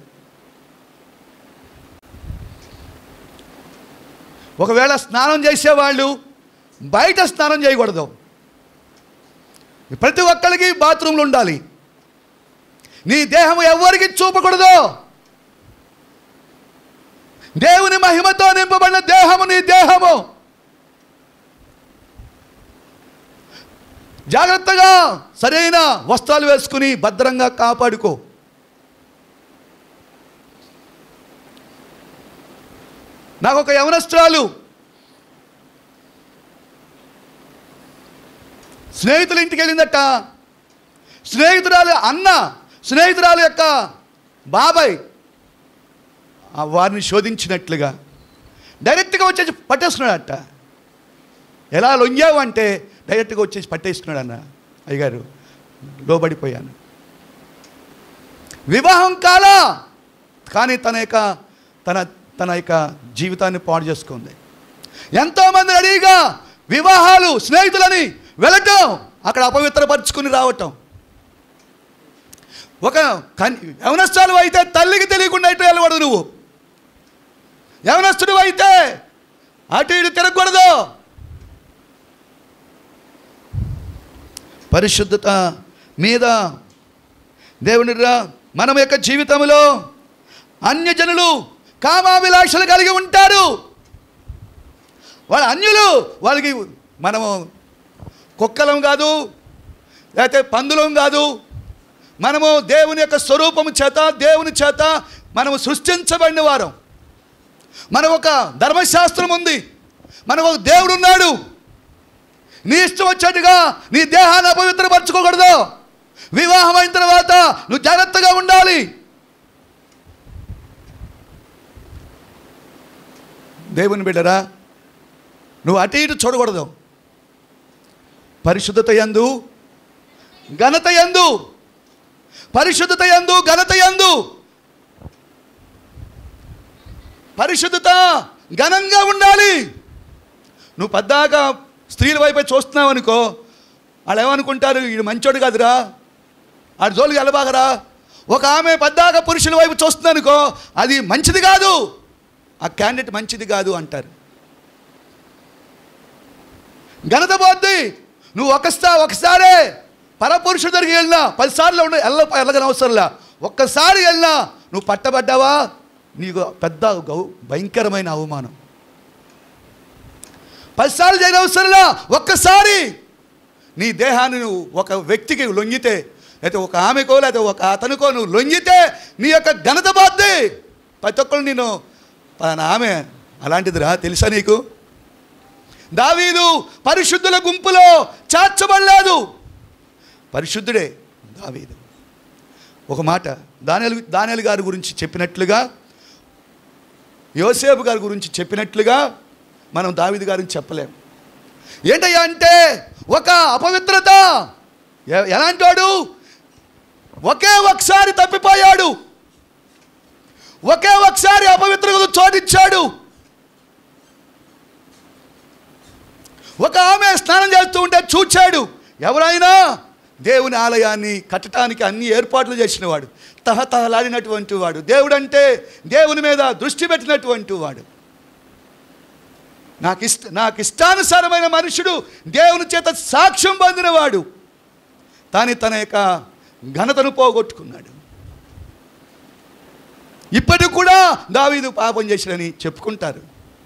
ఒకవేళ స్నానం చేసేవాళ్ళు బయట స్నానం చేయకూడదు ప్రతి ఒక్కరికి బాత్రూమ్లు ఉండాలి నీ దేహం ఎవరికి చూపకూడదు దేవుని మహిమతో నింపబడిన దేహము నీ దేహము జాగ్రత్తగా సరైన వస్త్రాలు వేసుకుని భద్రంగా కాపాడుకో నాకు ఒక యవనస్త్రాలు స్నేహితుల ఇంటికి వెళ్ళిందట స్నేహితురాలు అన్న స్నేహితురాలు యొక్క బాబాయ్ ఆ వారిని శోధించినట్లుగా డైరెక్ట్గా వచ్చేసి పట్టేస్తున్నాడట ఎలా లొంగావు అంటే డైరెక్ట్గా వచ్చేసి పట్టేసుకున్నాడు అన్న అయ్యగారు లోబడిపోయాను వివాహం కాలా కానీ తన యొక్క తన తన యొక్క జీవితాన్ని పాడు చేసుకుంది ఎంతోమంది రెడీగా వివాహాలు స్నేహితులని వెళ్ళటం అక్కడ అపవిత్రపరుచుకుని రావటం ఒక కన్ యవనస్తులు అయితే తల్లికి తెలియకుండా ఇటు వెళ్ళకూడదు నువ్వు యవనస్తుడు అయితే అటు ఇటు తిరగకూడదు పరిశుద్ధత మీద దేవుని రా మనం యొక్క జీవితంలో అన్యజనులు కామాభిలాషలు కలిగి ఉంటారు వాళ్ళ అన్యులు వాళ్ళకి మనము కుక్కలం కాదు లేకపోతే పందులం కాదు మనము దేవుని యొక్క స్వరూపము చేత దేవుని చేత మనము సృష్టించబడిన వారం మన ఒక ధర్మశాస్త్రం ఉంది మనకు ఒక దేవుడు ఉన్నాడు నీ ఇష్టం వచ్చేట్టుగా నీ దేహాన్ని అపవిత్రపరచుకోకూడదు వివాహం అయిన తర్వాత నువ్వు జాగ్రత్తగా ఉండాలి దేవుని బిడ్డరా నువ్వు అటు ఇటు చూడకూడదు పరిశుద్ధత యందు ఘనత యందు పరిశుద్ధత యందు ఘనత యందు పరిశుద్ధత ఘనంగా ఉండాలి నువ్వు పద్దాక స్త్రీల వైపే చూస్తున్నావు అనుకో వాళ్ళు ఏమనుకుంటారు వీడు మంచోడు కాదురా ఆడు జోలికి వెళ్ళబాగరా ఒక ఆమె పద్దాక పురుషుల వైపు చూస్తుంది అనుకో అది మంచిది కాదు ఆ క్యాండిడేట్ మంచిది కాదు అంటారు ఘనత పోద్ది నువ్వు ఒకసా ఒకసారే పరపురుషుడి దగ్గరికి వెళ్ళినా పదిసార్లు ఉండ వెళ్ళ వెళ్ళగని అవసరంలా ఒక్కసారి వెళ్ళినా నువ్వు పట్టబడ్డావా నీకు పెద్ద గౌ భయంకరమైన అవమానం పదిసార్లు చేయని అవసరంలా ఒక్కసారి నీ దేహాన్ని నువ్వు ఒక వ్యక్తికి లొంగితే లేకపోతే ఒక ఆమెకో లేకపోతే ఒక అతనికో నువ్వు లొంగితే నీ యొక్క ఘనత బాద్ది ప్రతి ఒక్కరు నేను పలానా ఆమె అలాంటిదిరా తెలుసా నీకు దావీదు పరిశుద్ధుల గుంపులో చేర్చబడలేదు పరిశుద్ధుడే దావీదు ఒక మాట దానియలు దానియలు గారి గురించి చెప్పినట్లుగా యోసేపు గారి గురించి చెప్పినట్లుగా మనం దావీదు గారిని చెప్పలేం ఏంటయ్యా అంటే ఒక అపవిత్రత ఎ- ఎలాంటి వాడు ఒకే ఒకసారి తప్పిపోయాడు ఒకే ఒకసారి అపవిత్రతకు చోటిచ్చాడు ఒక ఆమె స్నానం చేస్తూ ఉంటే చూచాడు ఎవరైనా దేవుని ఆలయాన్ని కట్టడానికి అన్ని ఏర్పాట్లు చేసినవాడు తహతహలాడినటువంటి వాడు దేవుడు అంటే దేవుని మీద దృష్టి పెట్టినటువంటి వాడు నాకు ఇష్ట నాకు ఇష్టానుసారమైన మనుషుడు దేవుని చేత సాక్ష్యం పొందినవాడు కానీ తన యొక్క ఘనతను పోగొట్టుకున్నాడు ఇప్పటికి కూడా దావీదు పాపం చేసినని చెప్పుకుంటారు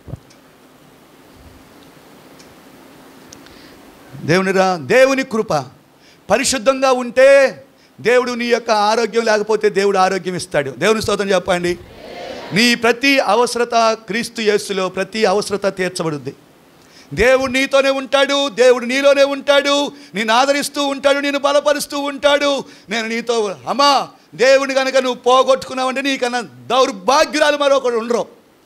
దేవునిరా దేవుని కృప పరిశుద్ధంగా ఉంటే దేవుడు నీ యొక్క ఆరోగ్యం లేకపోతే దేవుడు ఆరోగ్యం ఇస్తాడు దేవుని స్తోత్రం చెప్పండి నీ ప్రతి అవసరత క్రీస్తు యేసులో ప్రతి అవసరత తీర్చబడుద్ది దేవుడు నీతోనే ఉంటాడు దేవుడు నీలోనే ఉంటాడు నేను ఆదరిస్తూ ఉంటాడు నేను బలపరుస్తూ ఉంటాడు నేను నీతో అమ్మా దేవుని కనుక నువ్వు పోగొట్టుకున్నావంటే నీకన్నా దౌర్భాగ్యురాలు మరొకడు ఉండరు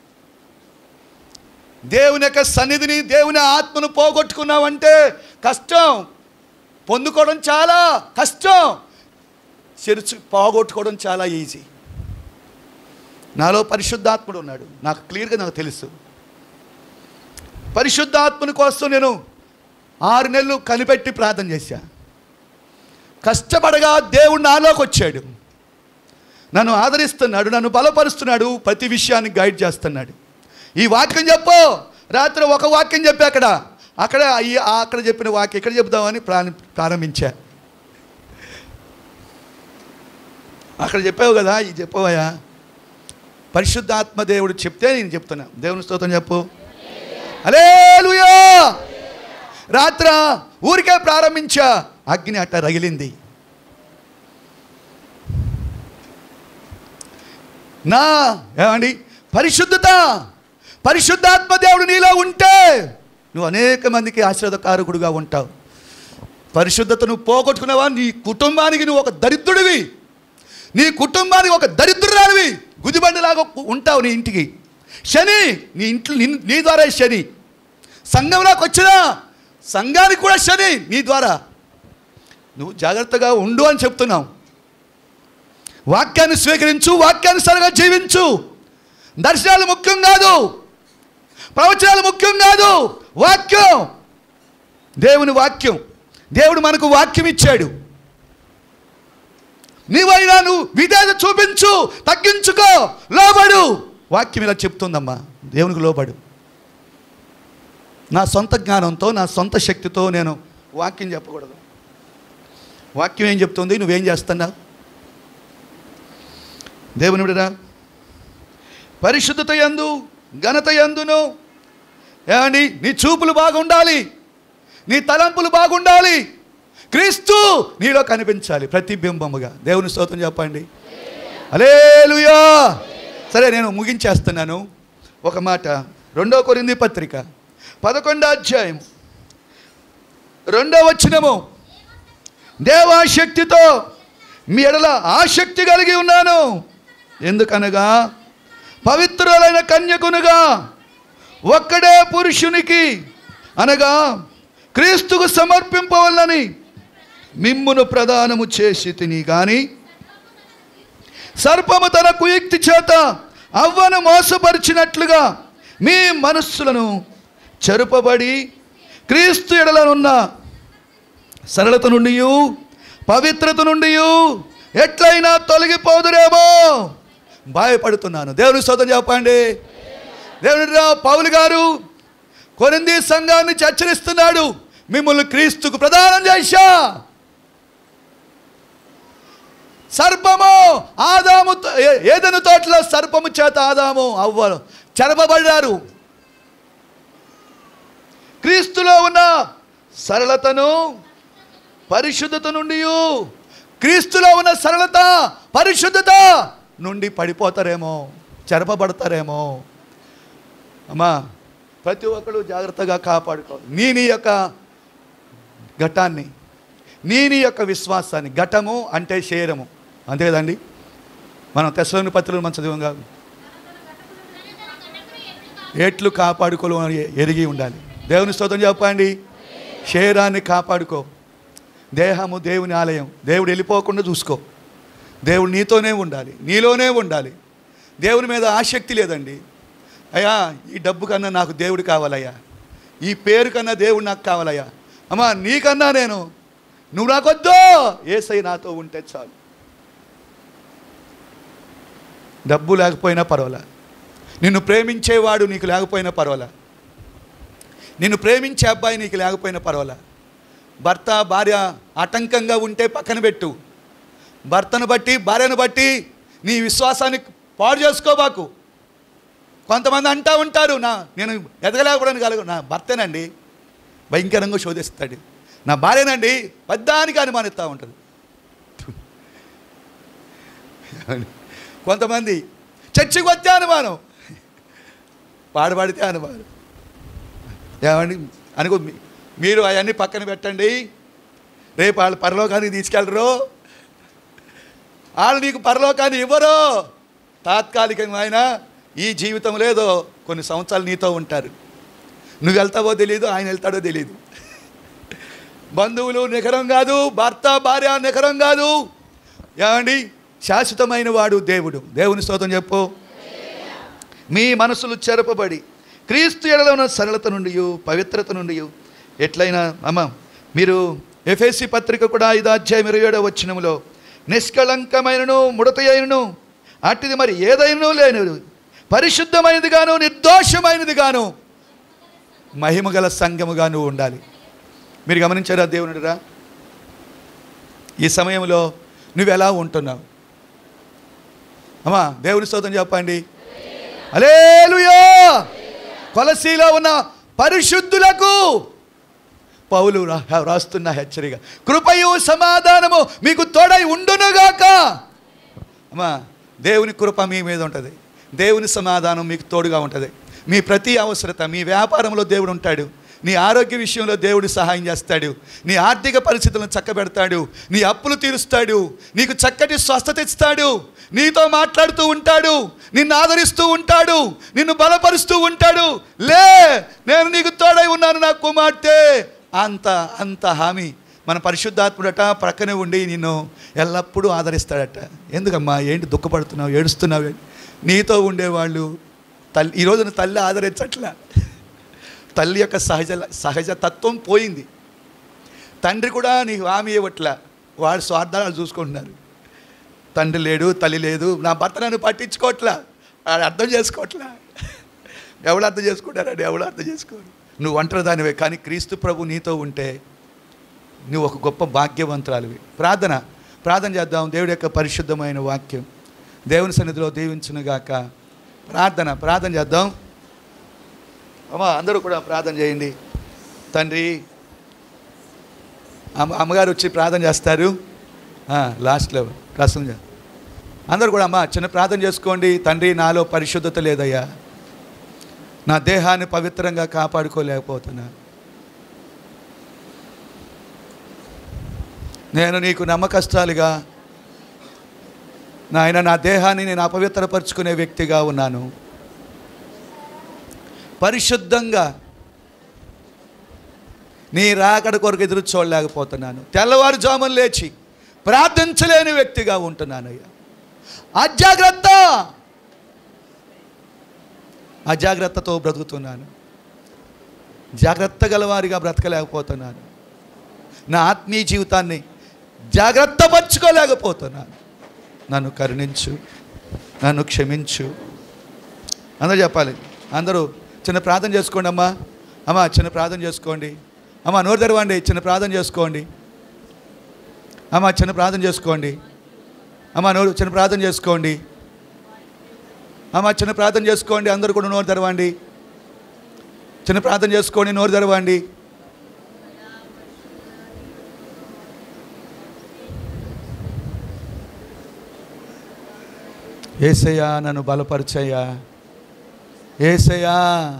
దేవుని యొక్క సన్నిధిని దేవుని ఆత్మను పోగొట్టుకున్నావంటే కష్టం పొందుకోవడం చాలా కష్టం చెరుచు పోగొట్టుకోవడం చాలా ఈజీ నాలో పరిశుద్ధాత్ముడు ఉన్నాడు నాకు క్లియర్గా నాకు తెలుసు పరిశుద్ధాత్మని కోసం నేను ఆరు నెలలు కనిపెట్టి ప్రార్థన చేశా కష్టపడగా దేవుడు నాలోకి వచ్చాడు నన్ను ఆదరిస్తున్నాడు నన్ను బలపరుస్తున్నాడు ప్రతి విషయాన్ని గైడ్ చేస్తున్నాడు ఈ వాక్యం చెప్పు రాత్రి ఒక వాక్యం చెప్పి అక్కడ అక్కడ ఈ అక్కడ చెప్పిన వాక్యం ఇక్కడ చెప్దామని ప్రారం ప్రారంభించా అక్కడ చెప్పావు కదా ఇది చెప్పవయ్యా పరిశుద్ధాత్మ దేవుడు చెప్తే నేను చెప్తున్నా దేవుని స్తోత్రం చెప్పు అలేలుయా రాత్ర ఊరికే ప్రారంభించా అగ్ని అట్ట రగిలింది నా ఏమండి పరిశుద్ధత పరిశుద్ధాత్మ దేవుడు నీలో ఉంటే నువ్వు అనేక మందికి ఆశీర్వదకారకుడుగా ఉంటావు పరిశుద్ధత నువ్వు పోగొట్టుకున్నావా నీ కుటుంబానికి నువ్వు ఒక దరిద్రుడివి నీ కుటుంబానికి ఒక దరిద్రురాలివి గుదిబండిలాగా ఉంటావు నీ ఇంటికి శని నీ ఇంట్లో నీ నీ ద్వారా శని సంఘంలోకి వచ్చినా సంఘానికి కూడా శని నీ ద్వారా నువ్వు జాగ్రత్తగా ఉండు అని చెప్తున్నావు వాక్యాన్ని స్వీకరించు వాక్యానుసారంగా జీవించు దర్శనాలు ముఖ్యం కాదు ప్రవచనాలు ముఖ్యం కాదు వాక్యం దేవుని వాక్యం దేవుడు మనకు వాక్యం ఇచ్చాడు నీవైనా నువ్వు విధేయత చూపించు తగ్గించుకో లోబడు వాక్యం ఇలా చెప్తుందమ్మా దేవునికి లోబడు నా సొంత జ్ఞానంతో నా సొంత శక్తితో నేను వాక్యం చెప్పకూడదు వాక్యం ఏం చెప్తుంది నువ్వేం చేస్తున్నావు దేవుని బిడ్డరా పరిశుద్ధత యందు ఘనత యందును ఏమండి నీ చూపులు బాగుండాలి నీ తలంపులు బాగుండాలి క్రీస్తు నీలో కనిపించాలి ప్రతిబింబముగా దేవుని స్తోత్రం చెప్పండి అలేలుయా సరే నేను ముగించేస్తున్నాను ఒక మాట రెండో కొరింది పత్రిక పదకొండో అధ్యాయం రెండో వచ్చినము దేవాశక్తితో మీ ఎడల ఆసక్తి కలిగి ఉన్నాను ఎందుకనగా పవిత్రులైన కన్యకునుగా ఒక్కడే పురుషునికి అనగా క్రీస్తుకు సమర్పింపవల్లని మిమ్మును ప్రదానము చేసి తిని కానీ సర్పము తన కుయుక్తి చేత అవ్వను మోసపరిచినట్లుగా మీ మనస్సులను చెరుపబడి క్రీస్తు ఎడలనున్న సరళత నుండి పవిత్రత నుండి ఎట్లయినా తొలగిపోదురేమో భయపడుతున్నాను దేవుని స్తోత్రం చెప్పండి దేవుని రా- పౌలు గారు కొరింది సంఘాన్ని హెచ్చరిస్తున్నాడు మిమ్మల్ని క్రీస్తుకు ప్రదానం చేశా సర్పము ఆదాము తో- ఏ- ఏదెను తోటలో సర్పము చేత ఆదాము అవ్వను చెరపబడ్డారు క్రీస్తులో ఉన్న సరళతను పరిశుద్ధత నుండి క్రీస్తులో ఉన్న సరళత పరిశుద్ధత నుండి పడిపోతారేమో చెరపబడతారేమో అమ్మా ప్రతి ఒక్కరు జాగ్రత్తగా కాపాడుకో నీ నీ యొక్క ఘటాన్ని నీ నీ యొక్క విశ్వాసాన్ని ఘటము అంటే శరీరము అంతే కదండి మనం తెసలోని పత్రులు మన చదివం కాదు ఎట్లు కాపాడుకోలు అని ఎరిగి ఉండాలి దేవుని స్తోత్రం చెప్పండి శరీరాన్ని కాపాడుకో దేహము దేవుని ఆలయం దేవుడు వెళ్ళిపోకుండా చూసుకో దేవుడు నీతోనే ఉండాలి నీలోనే ఉండాలి దేవుని మీద ఆసక్తి లేదండి అయ్యా ఈ డబ్బు కన్నా నాకు దేవుడు కావాలయ్యా ఈ పేరు కన్నా దేవుడు నాకు కావాలయ్యా అమ్మా నీకన్నా నేను నువ్వు నాకొద్దు ఏసై నాతో ఉంటే చాలు డబ్బు లేకపోయినా పర్వాలా నిన్ను ప్రేమించేవాడు నీకు లేకపోయినా పర్వాలా నిన్ను ప్రేమించే అబ్బాయి నీకు లేకపోయినా పర్వాలా భర్త భార్య ఆటంకంగా ఉంటే పక్కన పెట్టు భర్తను బట్టి భార్యను బట్టి నీ విశ్వాసాన్ని పాడు చేసుకోబాకు కొంతమంది అంటా ఉంటారు నా నేను ఎదగలేకపోవడానికి కలగ నా భర్తేనండి భయంకరంగా శోధిస్తాడు నా భార్యనండి పద్దానికి అనుమానిస్తూ ఉంటుంది కొంతమంది చర్చికి వస్తే అనుమానం పాడబడితే అనుమానం ఏమండి అనుకో మీ- మీరు అవన్నీ పక్కన పెట్టండి రేపు వాళ్ళు పరలోకానికి తీసుకెళ్ళరు వాళ్ళు నీకు పరలోకాన్ని ఇవ్వరు తాత్కాలికమైన ఈ జీవితం లేదో కొన్ని సంవత్సరాలు నీతో ఉంటారు నువ్వు వెళ్తావో తెలియదు ఆయన వెళ్తాడో తెలియదు బంధువులు నిఖరం కాదు భర్త భార్య నిఖరం కాదు ఏమండి శాశ్వతమైన వాడు దేవుడు దేవుని స్తోత్రం చెప్పు మీ మనసులు చెరపబడి క్రీస్తు ఎడలో ఉన్న సరళత నుండి పవిత్రత నుండి ఎట్లయినా అమ్మ మీరు ఎఫ్ఎస్సి పత్రిక కూడా ఐదు అధ్యాయం ఇరవై ఏడవ వచ్చినములో నిష్కళంకమైనను ముడత అయినను అట్టిది మరి ఏదైనను లేను పరిశుద్ధమైనది గాను నిర్దోషమైనది గాను మహిమగల సంఘముగాను ఉండాలి మీరు గమనించారా దేవునిరా ఈ సమయంలో నువ్వు ఎలా ఉంటున్నావు అమ్మా దేవుని స్తోత్రం చెప్పండి అలేలుయా కొలసీలో ఉన్న పరిశుద్ధులకు పౌలు రా- రాస్తున్న హెచ్చరిక కృపయు సమాధానము మీకు తోడై ఉండునుగాక అమ్మా దేవుని కృప మీ మీద ఉంటుంది దేవుని సమాధానం మీకు తోడుగా ఉంటుంది మీ ప్రతి అవసరత మీ వ్యాపారంలో దేవుడు ఉంటాడు నీ ఆరోగ్య విషయంలో దేవుడు సహాయం చేస్తాడు నీ ఆర్థిక పరిస్థితులను చక్కబెడతాడు నీ అప్పులు తీరుస్తాడు నీకు చక్కటి స్వస్థత ఇస్తాడు నీతో మాట్లాడుతూ ఉంటాడు నిన్ను ఆదరిస్తూ ఉంటాడు నిన్ను బలపరుస్తూ ఉంటాడు లే నేను నీకు తోడై ఉన్నాను నా కుమార్తె అంత అంత హామీ మన పరిశుద్ధాత్ముడట ప్రక్కనే ఉండి నిన్ను ఎల్లప్పుడూ ఆదరిస్తాడట ఎందుకమ్మా ఏంటి దుఃఖపడుతున్నావు ఏడుస్తున్నావు ఏంటి? నీతో ఉండేవాళ్ళు తల్లి ఈ రోజున తల్లి ఆదరించట్లా తల్లి యొక్క సహజ సహజ తత్వం పోయింది తండ్రి కూడా నీకు హామీ ఇవ్వట్లా వాడు స్వార్థాలు చూసుకుంటున్నారు తండ్రి లేడు తల్లి లేదు నా భర్త నన్ను పట్టించుకోవట్లా వాడు అర్థం చేసుకోవట్లా ఎవడు అర్థం చేసుకుంటారండి ఎవడు అర్థం చేసుకోరు నువ్వు ఒంటరి దానివే కానీ క్రీస్తు ప్రభు నీతో ఉంటే నువ్వు ఒక గొప్ప భాగ్యవంతురాలివి ప్రార్థన ప్రార్థన చేద్దాం దేవుడి యొక్క పరిశుద్ధమైన వాక్యం దేవుని సన్నిధిలో దీవించునుగాక ప్రార్థన ప్రార్థన చేద్దాం అమ్మ అందరూ కూడా ప్రార్థన చేయండి తండ్రి అమ్మ అమ్మగారు వచ్చి ప్రార్థన చేస్తారు ఆ, లాస్ట్లో ప్రసంగం చే- అందరూ కూడా అమ్మ చిన్న ప్రార్థన చేసుకోండి తండ్రి నాలో పరిశుద్ధత లేదయ్యా నా దేహాన్ని పవిత్రంగా కాపాడుకోలేకపోతున్నా నేను నీకు నమ్మకష్టాలుగా నాయన నా దేహాన్ని నేను అపవిత్రపరుచుకునే వ్యక్తిగా ఉన్నాను పరిశుద్ధంగా నీ రాకడ కొరకు ఎదురు చూడలేకపోతున్నాను తెల్లవారుజామున లేచి ప్రార్థించలేని వ్యక్తిగా ఉంటున్నానయ్యా అజాగ్రత్త అజాగ్రత్తతో బ్రతుకుతున్నాను జాగ్రత్త గలవారిగా బ్రతకలేకపోతున్నాను నా ఆత్మీయ జీవితాన్ని జాగ్రత్త పరుచుకోలేకపోతున్నాను నన్ను కరుణించు నన్ను క్షమించు అందరూ చెప్పాలి అందరూ చిన్న ప్రార్థన చేసుకోండి అమ్మా అమ్మా చిన్న ప్రార్థన చేసుకోండి అమ్మా నోరు తెరవండి చిన్న ప్రార్థన చేసుకోండి అమ్మా చిన్న ప్రార్థన చేసుకోండి అమ్మా నోరు చిన్న ప్రార్థన చేసుకోండి అమ్మా చిన్న ప్రార్థన చేసుకోండి అందరూ కూడా నోరు తెరవండి చిన్న ప్రార్థన చేసుకోండి నోరు తెరవండి ఏసయ్యా నన్ను బలపరచయ్యా ఏసయ్యా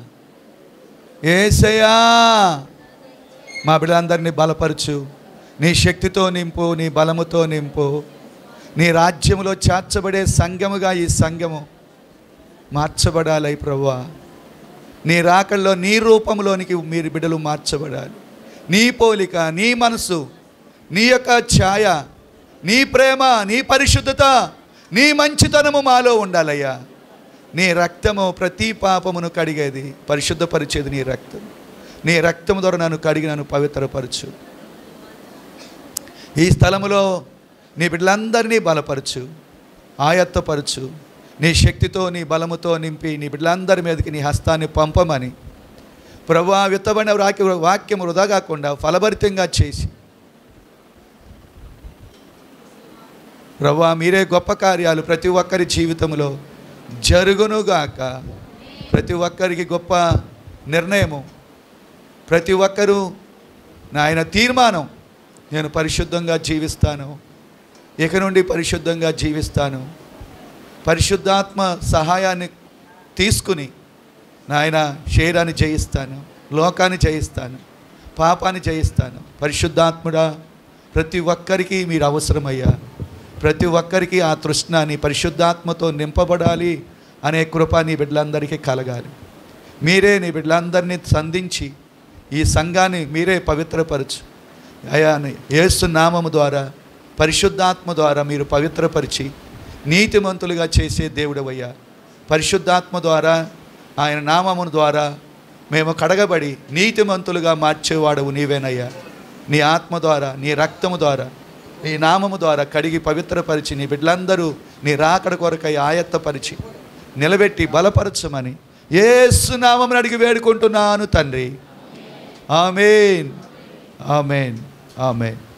ఏసయ్యా మా బిడ్డలందరినీ బలపరచు నీ శక్తితో నింపు నీ బలముతో నింపు నీ రాజ్యములో చేర్చబడే సంఘముగా ఈ సంఘము మార్చబడాలి ప్రభువా నీ రాకల్లో నీ రూపంలోనికి మీరు బిడ్డలు మార్చబడాలి నీ పోలిక నీ మనసు నీ యొక్క ఛాయ నీ ప్రేమ నీ పరిశుద్ధత నీ మంచితనము మాలో ఉండాలయ్యా నీ రక్తము ప్రతి పాపమును కడిగేది పరిశుద్ధపరిచేది నీ రక్తం నీ రక్తము ద్వారా నన్ను కడిగి నన్ను పవిత్రపరచు ఈ స్థలములో నీ బిడ్డలందరినీ బలపరచు ఆయత్తపరచు నీ శక్తితో నీ బలముతో నింపి నీ బిడ్డలందరి మీదకి నీ హస్తాన్ని పంపమని ప్రభా విత్తబడిన వాక్య వాక్యం వృధా కాకుండా ఫలభరితంగా చేసి ప్రభా మీరే గొప్ప కార్యాలు ప్రతి ఒక్కరి జీవితంలో జరుగునుగాక ప్రతి ఒక్కరికి గొప్ప నిర్ణయము ప్రతి ఒక్కరూ నాయన తీర్మానం నేను పరిశుద్ధంగా జీవిస్తాను ఇక నుండి పరిశుద్ధంగా జీవిస్తాను పరిశుద్ధాత్మ సహాయాన్ని తీసుకుని నాయన శరీరాన్ని జయిస్తాను లోకాన్ని జయిస్తాను పాపాన్ని జయిస్తాను పరిశుద్ధాత్ముడా ప్రతి ఒక్కరికి మీరు అవసరమయ్యా ప్రతి ఒక్కరికి ఆ తృష్ణ నీ పరిశుద్ధాత్మతో నింపబడాలి అనే కృప నీ బిడ్డలందరికీ కలగాలి మీరే నీ బిడ్డలందరినీ సంధించి ఈ సంఘాన్ని మీరే పవిత్రపరచు అయా యేసు నామము ద్వారా పరిశుద్ధాత్మ ద్వారా మీరు పవిత్రపరిచి నీతిమంతులుగా చేసే దేవుడవయ్యా పరిశుద్ధాత్మ ద్వారా ఆయన నామము ద్వారా మేము కడగబడి నీతిమంతులుగా మార్చేవాడవు నీవేనయ్యా నీ ఆత్మ ద్వారా నీ రక్తము ద్వారా నీ నామము ద్వారా కడిగి పవిత్రపరిచి నీ బిడ్డలందరూ నీ రాకడ కొరకై ఆయత్తపరిచి నిలబెట్టి బలపరచమని ఏసు నామమును అడిగి వేడుకుంటున్నాను తండ్రి ఆమెన్ ఆమెన్ ఆమెన్